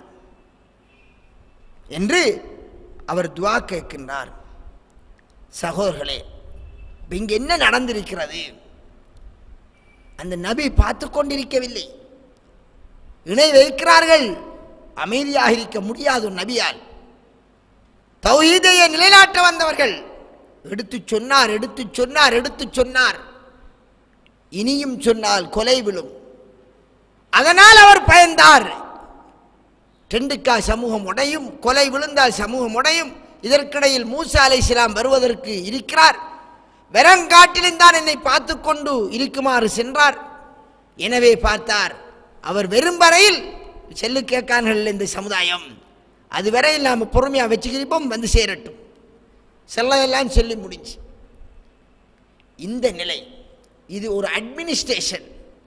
என்று அவர் துவா கேட்கின்றார் சகோதரர்களே இப்ப இங்க என்ன நடந்திருக்கிறது அந்த நபி பார்த்து கொண்டிருக்கவில்லை இணை வைக்கிறார்கள் அமைதியாக இருக்க முடியாது ஒரு நபியால் தௌஹீதையை நிலைநாட்ட வந்தவர்கள் எடுத்து சொன்னார் எடுத்து சொன்னார் எடுத்து சொன்னார் இனியும் சொன்னால் கொலை விழும் அதனால் அவர் பயந்தார் டெண்டுக்கா சமூகம் உடையும் கொலை விழுந்தால் சமூகம் உடையும் இதற்கிடையில் மூசா அலைஹிஸ்ஸலாம் வருவதற்கு இருக்கிறார் வெறங்காட்டிலும் தான் என்னை பார்த்து கொண்டு இருக்குமாறு சென்றார் எனவே பார்த்தார் அவர் வெறும் வரையில் செல்லு கேட்கார்கள் இந்த சமுதாயம் அது வரையில் நாம் பொறுமையாக வச்சுக்கிறப்போம் வந்து சேரட்டும் செல்லையெல்லாம் சொல்லி முடிஞ்சு இந்த நிலை இது ஒரு அட்மினிஸ்ட்ரேஷன்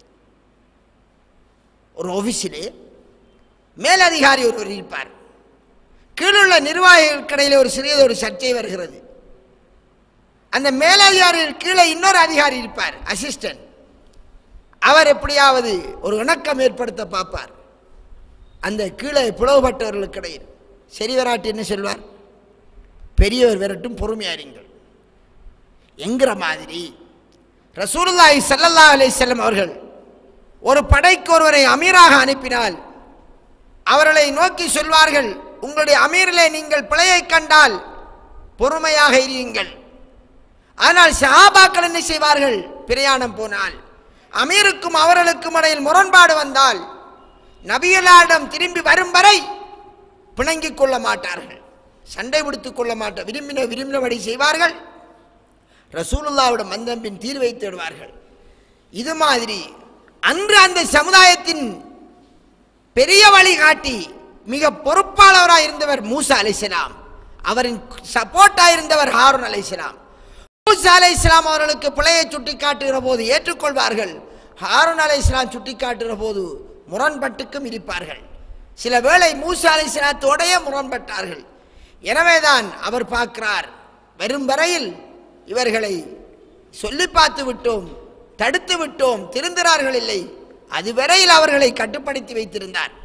ஒரு ஆஃபீஸிலே மேலதிகாரி ஒருவர் இருப்பார் கீழுள்ள நிர்வாகிகளுக்கிடையிலே ஒரு சிறியது ஒரு சர்ச்சை வருகிறது அந்த மேலதிகாரி கீழே இன்னொரு அதிகாரி இருப்பார் அசிஸ்டன்ட் அவர் எப்படியாவது ஒரு இணக்கம் ஏற்படுத்த பார்ப்பார் அந்த கீழே பிளவுபட்டவர்களுக்கு இடையில் சரி வராட்டி என்ன சொல்வார் பெரியவர் விரட்டும் பொறுமையாருங்கள் என்கிற மாதிரி ரசூலுல்லாஹி ஸல்லல்லாஹு அலைஹி வஸல்லம் அவர்கள் ஒரு படைக்கு ஒருவரை அமீராக அனுப்பினால் அவர்களை நோக்கி சொல்வார்கள் உங்களுடைய அமீரிலே நீங்கள் பிழையை கண்டால் பொறுமையாக இருங்கள் ஆனால் சஹாபாக்கள் என்ன செய்வார்கள் பிரயாணம் போனால் அமீருக்கும் அவர்களுக்கும் இடையில் முரண்பாடு வந்தால் நபியலாரிடம் திரும்பி வரும் வரை பிணங்கிக் கொள்ள மாட்டார்கள் சண்டை பிடித்துக் கொள்ள மாட்டார் விரும்பின விரும்பினபடி செய்வார்கள் ரசூலுல்லாவிடம் வந்தம் பின் தீர்வை தேடுவார்கள் இது மாதிரி அன்று அந்த சமுதாயத்தின் பெரிய வழிகாட்டி மிக பொறுப்பாளவராக இருந்தவர் மூசா அலைஹிஸ்ஸலாம் அவரின் சப்போர்ட்டாக இருந்தவர் ஹாரூன் அலைஹிஸ்ஸலாம் மூசா அலைஹிஸ்ஸலாம் அவர்களுக்கு பிழையை சுட்டி காட்டுகிற போது ஏற்றுக்கொள்வார்கள் ஹாரூன் அலைஹிஸ்ஸலாம் சுட்டி காட்டுகிற போது முரண்பட்டுக்கும் இருப்பார்கள் சில வேளை மூசா அலைஹிஸ்ஸலாத்தோடைய முரண்பட்டார்கள் எனவேதான் அவர் பார்க்கிறார் வரும் வரையில் இவர்களை சொல்லி பார்த்து விட்டோம் தடுத்து விட்டோம் திருந்துறார்கள் இல்லை அதுவரையில் அவர்களை கட்டுப்படுத்தி வைத்திருந்தார்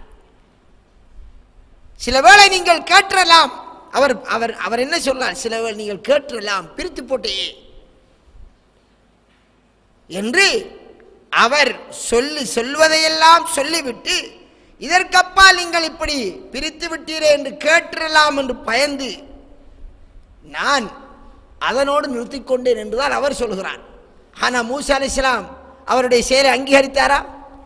சில வேளை நீங்கள் கேட்டலாம் அவர் அவர் அவர் என்ன சொன்னார் சில வேளை நீங்கள் கேட்டலாம் பிரித்து போட்டே என்று அவர் சொல்லி சொல்வதையெல்லாம் சொல்லிவிட்டு இதற்கப்பால் நீங்கள் இப்படி பிரித்து விட்டீரே என்று கேட்டலாம் என்று பயந்து நான் அதனோடு நிறுத்திக் கொண்டேன் என்றுதான் அவர் சொல்கிறார் ஆனா மூசா அலிஸ்லாம் அவருடைய செயலை அங்கீகரித்தாரா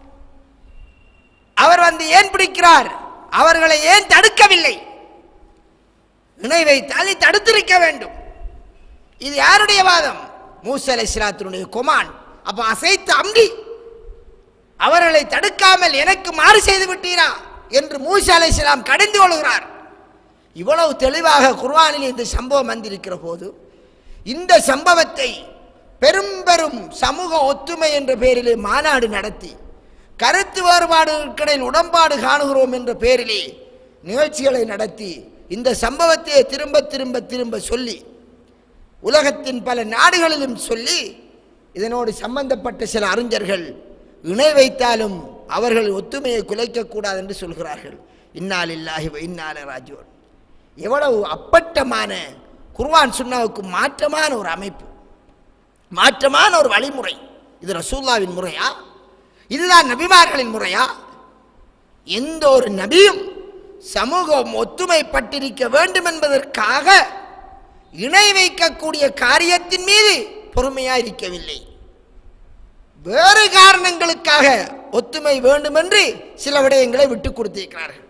அவர் வந்து ஏன் பிடிக்கிறார் அவர்களை ஏன் தடுக்கவில்லை இணை வைத்தால் நீ தடுத்திருக்க வேண்டும் இது யாருடைய வாதம் மூசா அலிஸ்லாத்தினுடைய குமான் அப்ப அசைத்த அம்பி அவர்களை தடுக்காமல் எனக்கு மாறு செய்து விட்டீரா என்று மூசா அலிஸ்லாம் கடிந்து கொள்கிறார் இவ்வளவு தெளிவாக குர்ஆனில் இந்த சம்பவம் வந்திருக்கிற போது இந்த சம்பவத்தை பெரும் பெரும் சமூக ஒத்துமை என்ற பெயரிலே மாநாடு நடத்தி கருத்து வேறுபாடுகளிடையில் உடன்பாடு காணுகிறோம் என்ற பெயரிலே நிகழ்ச்சிகளை நடத்தி இந்த சம்பவத்தை திரும்ப திரும்ப திரும்ப சொல்லி உலகத்தின் பல நாடுகளிலும் சொல்லி இதனோடு சம்பந்தப்பட்ட சில அறிஞர்கள் இணை வைத்தாலும் அவர்கள் ஒத்துமையை குலைக்கக்கூடாது என்று சொல்கிறார்கள் இன்னாலில்லாஹி வ இன்னால ராஜோன் எவ்வளவு அப்பட்டமான குர்ஆன் சுன்னாவுக்கு மாற்றமான ஒரு அமைப்பு மாற்றமான ஒரு வழிமுறை இது ரசூல்லாவின் முறையா இதுதான் நபிமார்களின் முறையா எந்த ஒரு நபியும் சமூகம் ஒத்துமைப்பட்டிருக்க வேண்டும் என்பதற்காக இணை வைக்கக்கூடிய காரியத்தின் மீது பொறுமையா இருக்கவில்லை வேறு காரணங்களுக்காக ஒத்துமை வேண்டும் என்று சில விடயங்களை விட்டுக் கொடுத்திருக்கிறார்கள்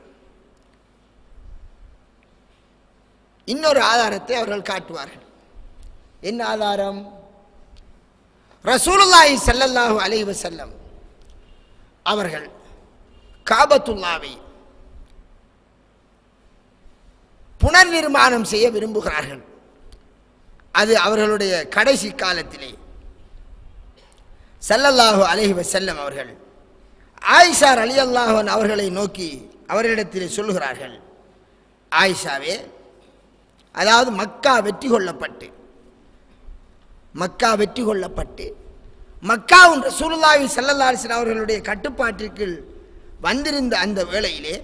இன்னொரு ஆதாரத்தை அவர்கள் காட்டுவார்கள் என்ன ஆதாரம் ரசூலுல்லாஹி ஸல்லல்லாஹு அலைஹி வஸல்லம் அவர்கள் காபத்துல்லாவை புனர் நிர்மாணம் செய்ய விரும்புகிறார்கள் அது அவர்களுடைய கடைசி காலத்திலே ஸல்லல்லாஹு அலைஹி வஸல்லம் அவர்கள் ஆயிஷா ரலியல்லாஹு அன்ஹா அவர்களை நோக்கி அவர்களிடத்திலே சொல்லுகிறார்கள் ஆயிஷாவே அதாவது மக்கா வெற்றி கொள்ளப்பட்டு மக்கா வெற்றி கொள்ளப்பட்டு மக்காவும் ரசூலுல்லாஹி ஸல்லல்லாஹு அலைஹி வஸல்லம் அவர்களுடைய கட்டுப்பாட்டிற்கு வந்திருந்த அந்த வேளையிலே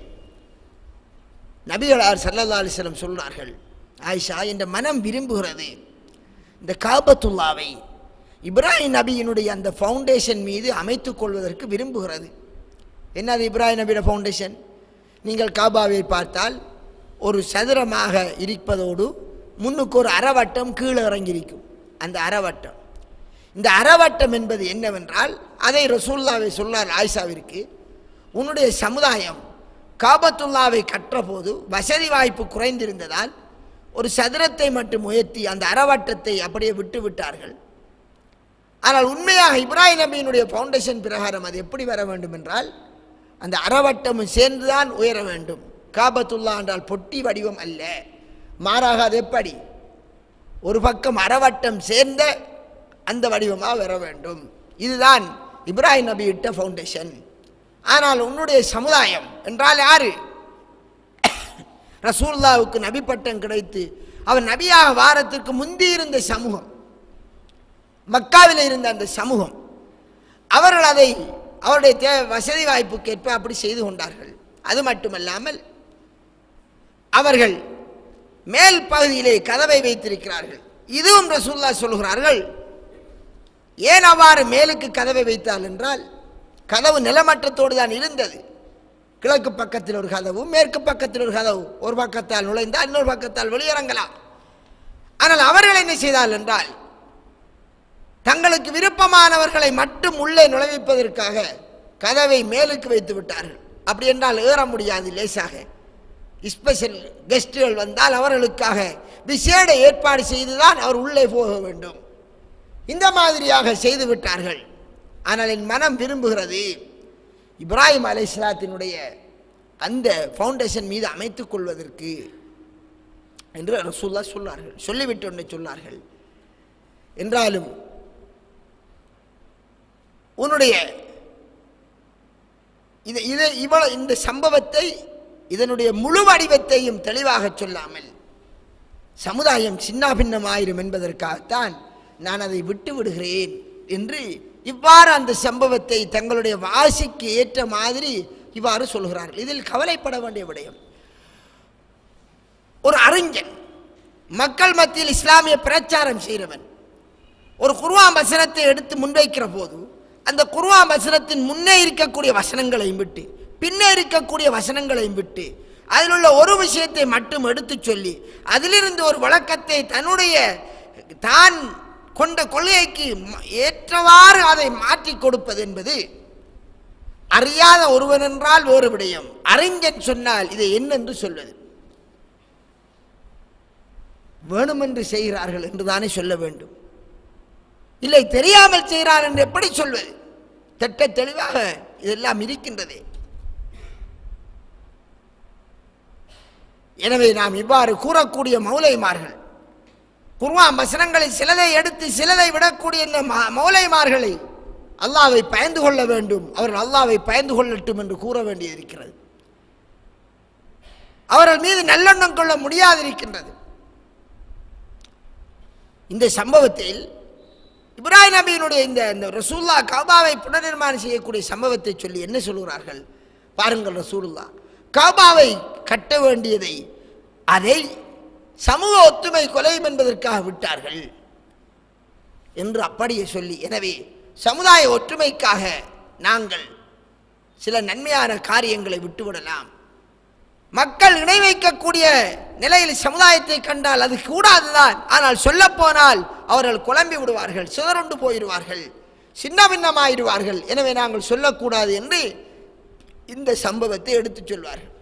நபிகளார் ஸல்லல்லாஹு அலைஹி வஸல்லம் சொல்றார்கள் ஆயிஷா என்ற மனம் விரும்புகிறது இந்த காபத்துல்லாவை இப்ராஹிம் நபியினுடைய அந்த ஃபவுண்டேஷன் மீது அமைத்துக் கொள்வதற்கு விரும்புகிறது என்னது இப்ராஹிம் நபியோட ஃபவுண்டேஷன் நீங்கள் காபாவை பார்த்தால் ஒரு சதுரமாக இருப்பதோடு முன்னுக்கு ஒரு அறவட்டம் கீழே இறங்கியிருக்கும் அந்த அறவட்டம் இந்த அறவட்டம் என்பது என்னவென்றால் அதை ரசூல்லாவை சொன்னார் ஆயிஷாவிற்கு உன்னுடைய சமுதாயம் காபத்துல்லாவை கற்றபோது வசதி வாய்ப்பு குறைந்திருந்ததால் ஒரு சதுரத்தை மட்டும் உயர்த்தி அந்த அறவட்டத்தை அப்படியே விட்டு விட்டார்கள் ஆனால் உண்மையாக இப்ராஹிம் நபியினுடைய ஃபவுண்டேஷன் பிரகாரம் அது எப்படி வர வேண்டும் என்றால் அந்த அறவட்டமும் சேர்ந்துதான் உயர வேண்டும் காபத்துல்லா என்றால் பொட்டி வடிவம் அல்ல மாறாக அது எப்படி ஒரு பக்கம் அறவட்டம் சேர்ந்த அந்த வடிவமாக வர வேண்டும் இதுதான் இப்ராஹிம் நபி இட்ட ஃபவுண்டேஷன் ஆனால் உன்னுடைய சமுதாயம் என்றால் யாரு ரசூல்லாவுக்கு நபி பட்டம் கிடைத்து அவர் நபியாக வாரத்திற்கு முந்தி இருந்த சமூகம் மக்காவில் இருந்த அந்த சமூகம் அவர்கள் அதை அவருடைய தே வசதி வாய்ப்புக்கேற்ப அப்படி செய்து கொண்டார்கள் அது மட்டுமல்லாமல் அவர்கள் மேல் பகுதியிலே கதவை வைத்திருக்கிறார்கள் இதுவும் ரசூல்லா சொல்கிறார்கள் ஏன் அவ்வாறு மேலுக்கு கதவை வைத்தால் என்றால் கதவு நிலமட்டத்தோடு தான் இருந்தது கிழக்கு பக்கத்தில் ஒரு கதவு மேற்கு பக்கத்தில் ஒரு கதவு ஒரு பக்கத்தால் நுழைந்தால் இன்னொரு பக்கத்தால் வெளியிறங்கலாம் ஆனால் அவர்கள் என்ன செய்தால் என்றால் தங்களுக்கு விருப்பமானவர்களை மட்டும் உள்ளே நுழைவிப்பதற்காக கதவை மேலுக்கு வைத்து விட்டார்கள் அப்படி என்றால் ஏற முடியாது லேசாக ஸ்பெஷல் கெஸ்டுகள் வந்தால் அவர்களுக்காக விசேட ஏற்பாடு செய்துதான் அவர் உள்ளே போக வேண்டும் இந்த மாதிரியாக செய்து விட்டார்கள் ஆனால் என் மனம் விரும்புகிறது இப்ராஹிம் அலைஹிஸ்ஸலாத்தினுடைய அந்த ஃபவுண்டேஷன் மீது அமைத்துக் கொள்வதற்கு என்று ரசூல்லா சொன்னார்கள் சொல்லிவிட்டு ஒன்றை சொன்னார்கள் என்றாலும் உன்னுடைய இதை இதை இவ்வளவு இந்த சம்பவத்தை இதனுடைய முழு வடிவத்தையும் தெளிவாக சொல்லாமல் சமுதாயம் சின்னாபின்னமாயிரும் என்பதற்காகத்தான் நான் அதை விட்டு விடுகிறேன் என்று இவ்வாறு அந்த சம்பவத்தை தங்களுடைய வாசிக்கு ஏற்ற மாதிரி இவ்வாறு சொல்கிறார்கள் இதில் கவலைப்பட வேண்டிய விடயம் ஒரு அறிஞன் மக்கள் மத்தியில் இஸ்லாமிய பிரச்சாரம் செய்கிறவன் ஒரு குர்ஆன் வசனத்தை எடுத்து முன்வைக்கிற போது அந்த குர்ஆன் வசனத்தின் முன்னே இருக்கக்கூடிய வசனங்களையும் விட்டு பின்னே இருக்கக்கூடிய வசனங்களையும் விட்டு அதில் உள்ள ஒரு விஷயத்தை மட்டும் எடுத்து சொல்லி அதிலிருந்து ஒரு வழக்கத்தை தன்னுடைய தான் கொண்ட கொள்கைக்கு ம- ஏற்றவாறு அதை மாற்றி கொடுப்பது என்பது அறியாத ஒருவன் என்றால் வேறு விடயம் அறிஞன் சொன்னால் இதை என்னென்று சொல்வது வேணுமென்று செய்கிறார்கள் என்று தானே சொல்ல வேண்டும் இல்லை தெரியாமல் செய்கிறார் என்று எப்படி சொல்வது திட்ட தெளிவாக இதெல்லாம் இருக்கின்றதே எனவே நாம் இவ்வாறு கூறக்கூடிய மௌலைமார்கள் குர்ஆன் வசனங்களில் சிலதை எடுத்து சிலதை விடக்கூடிய இந்த ம- மௌலைமார்களை அல்லாவை பயந்து கொள்ள வேண்டும் அவர்கள் அல்லாவை பயந்து கொள்ளட்டும் என்று கூற வேண்டியிருக்கிறது அவர்கள் மீது நல்லெண்ணம் கொள்ள முடியாதிருக்கின்றது இந்த சம்பவத்தில் இப்ராஹிம் நபியினுடைய இந்த இந்த ரசூல்லா கபாவை புனர்நிர்மாணம் செய்யக்கூடிய சம்பவத்தை சொல்லி என்ன சொல்கிறார்கள் பாருங்கள் ரசூலுல்லா காபாவை கட்ட வேண்டியதை அதை சமூக ஒத்துமை கொலையும் என்பதற்காக விட்டார்கள் என்று அப்படியே சொல்லி எனவே சமுதாய ஒற்றுமைக்காக நாங்கள் சில நன்மையான காரியங்களை விட்டுவிடலாம் மக்கள் இணை வைக்கக்கூடிய நிலையில் சமுதாயத்தை கண்டால் அது கூடாதுதான் ஆனால் சொல்லப்போனால் அவர்கள் குழம்பி விடுவார்கள் சிதறுண்டு போயிடுவார்கள் சின்ன பின்னமாயிடுவார்கள் எனவே நாங்கள் சொல்லக்கூடாது என்று இந்த சம்பவத்தை எடுத்துச் சொல்வார்கள்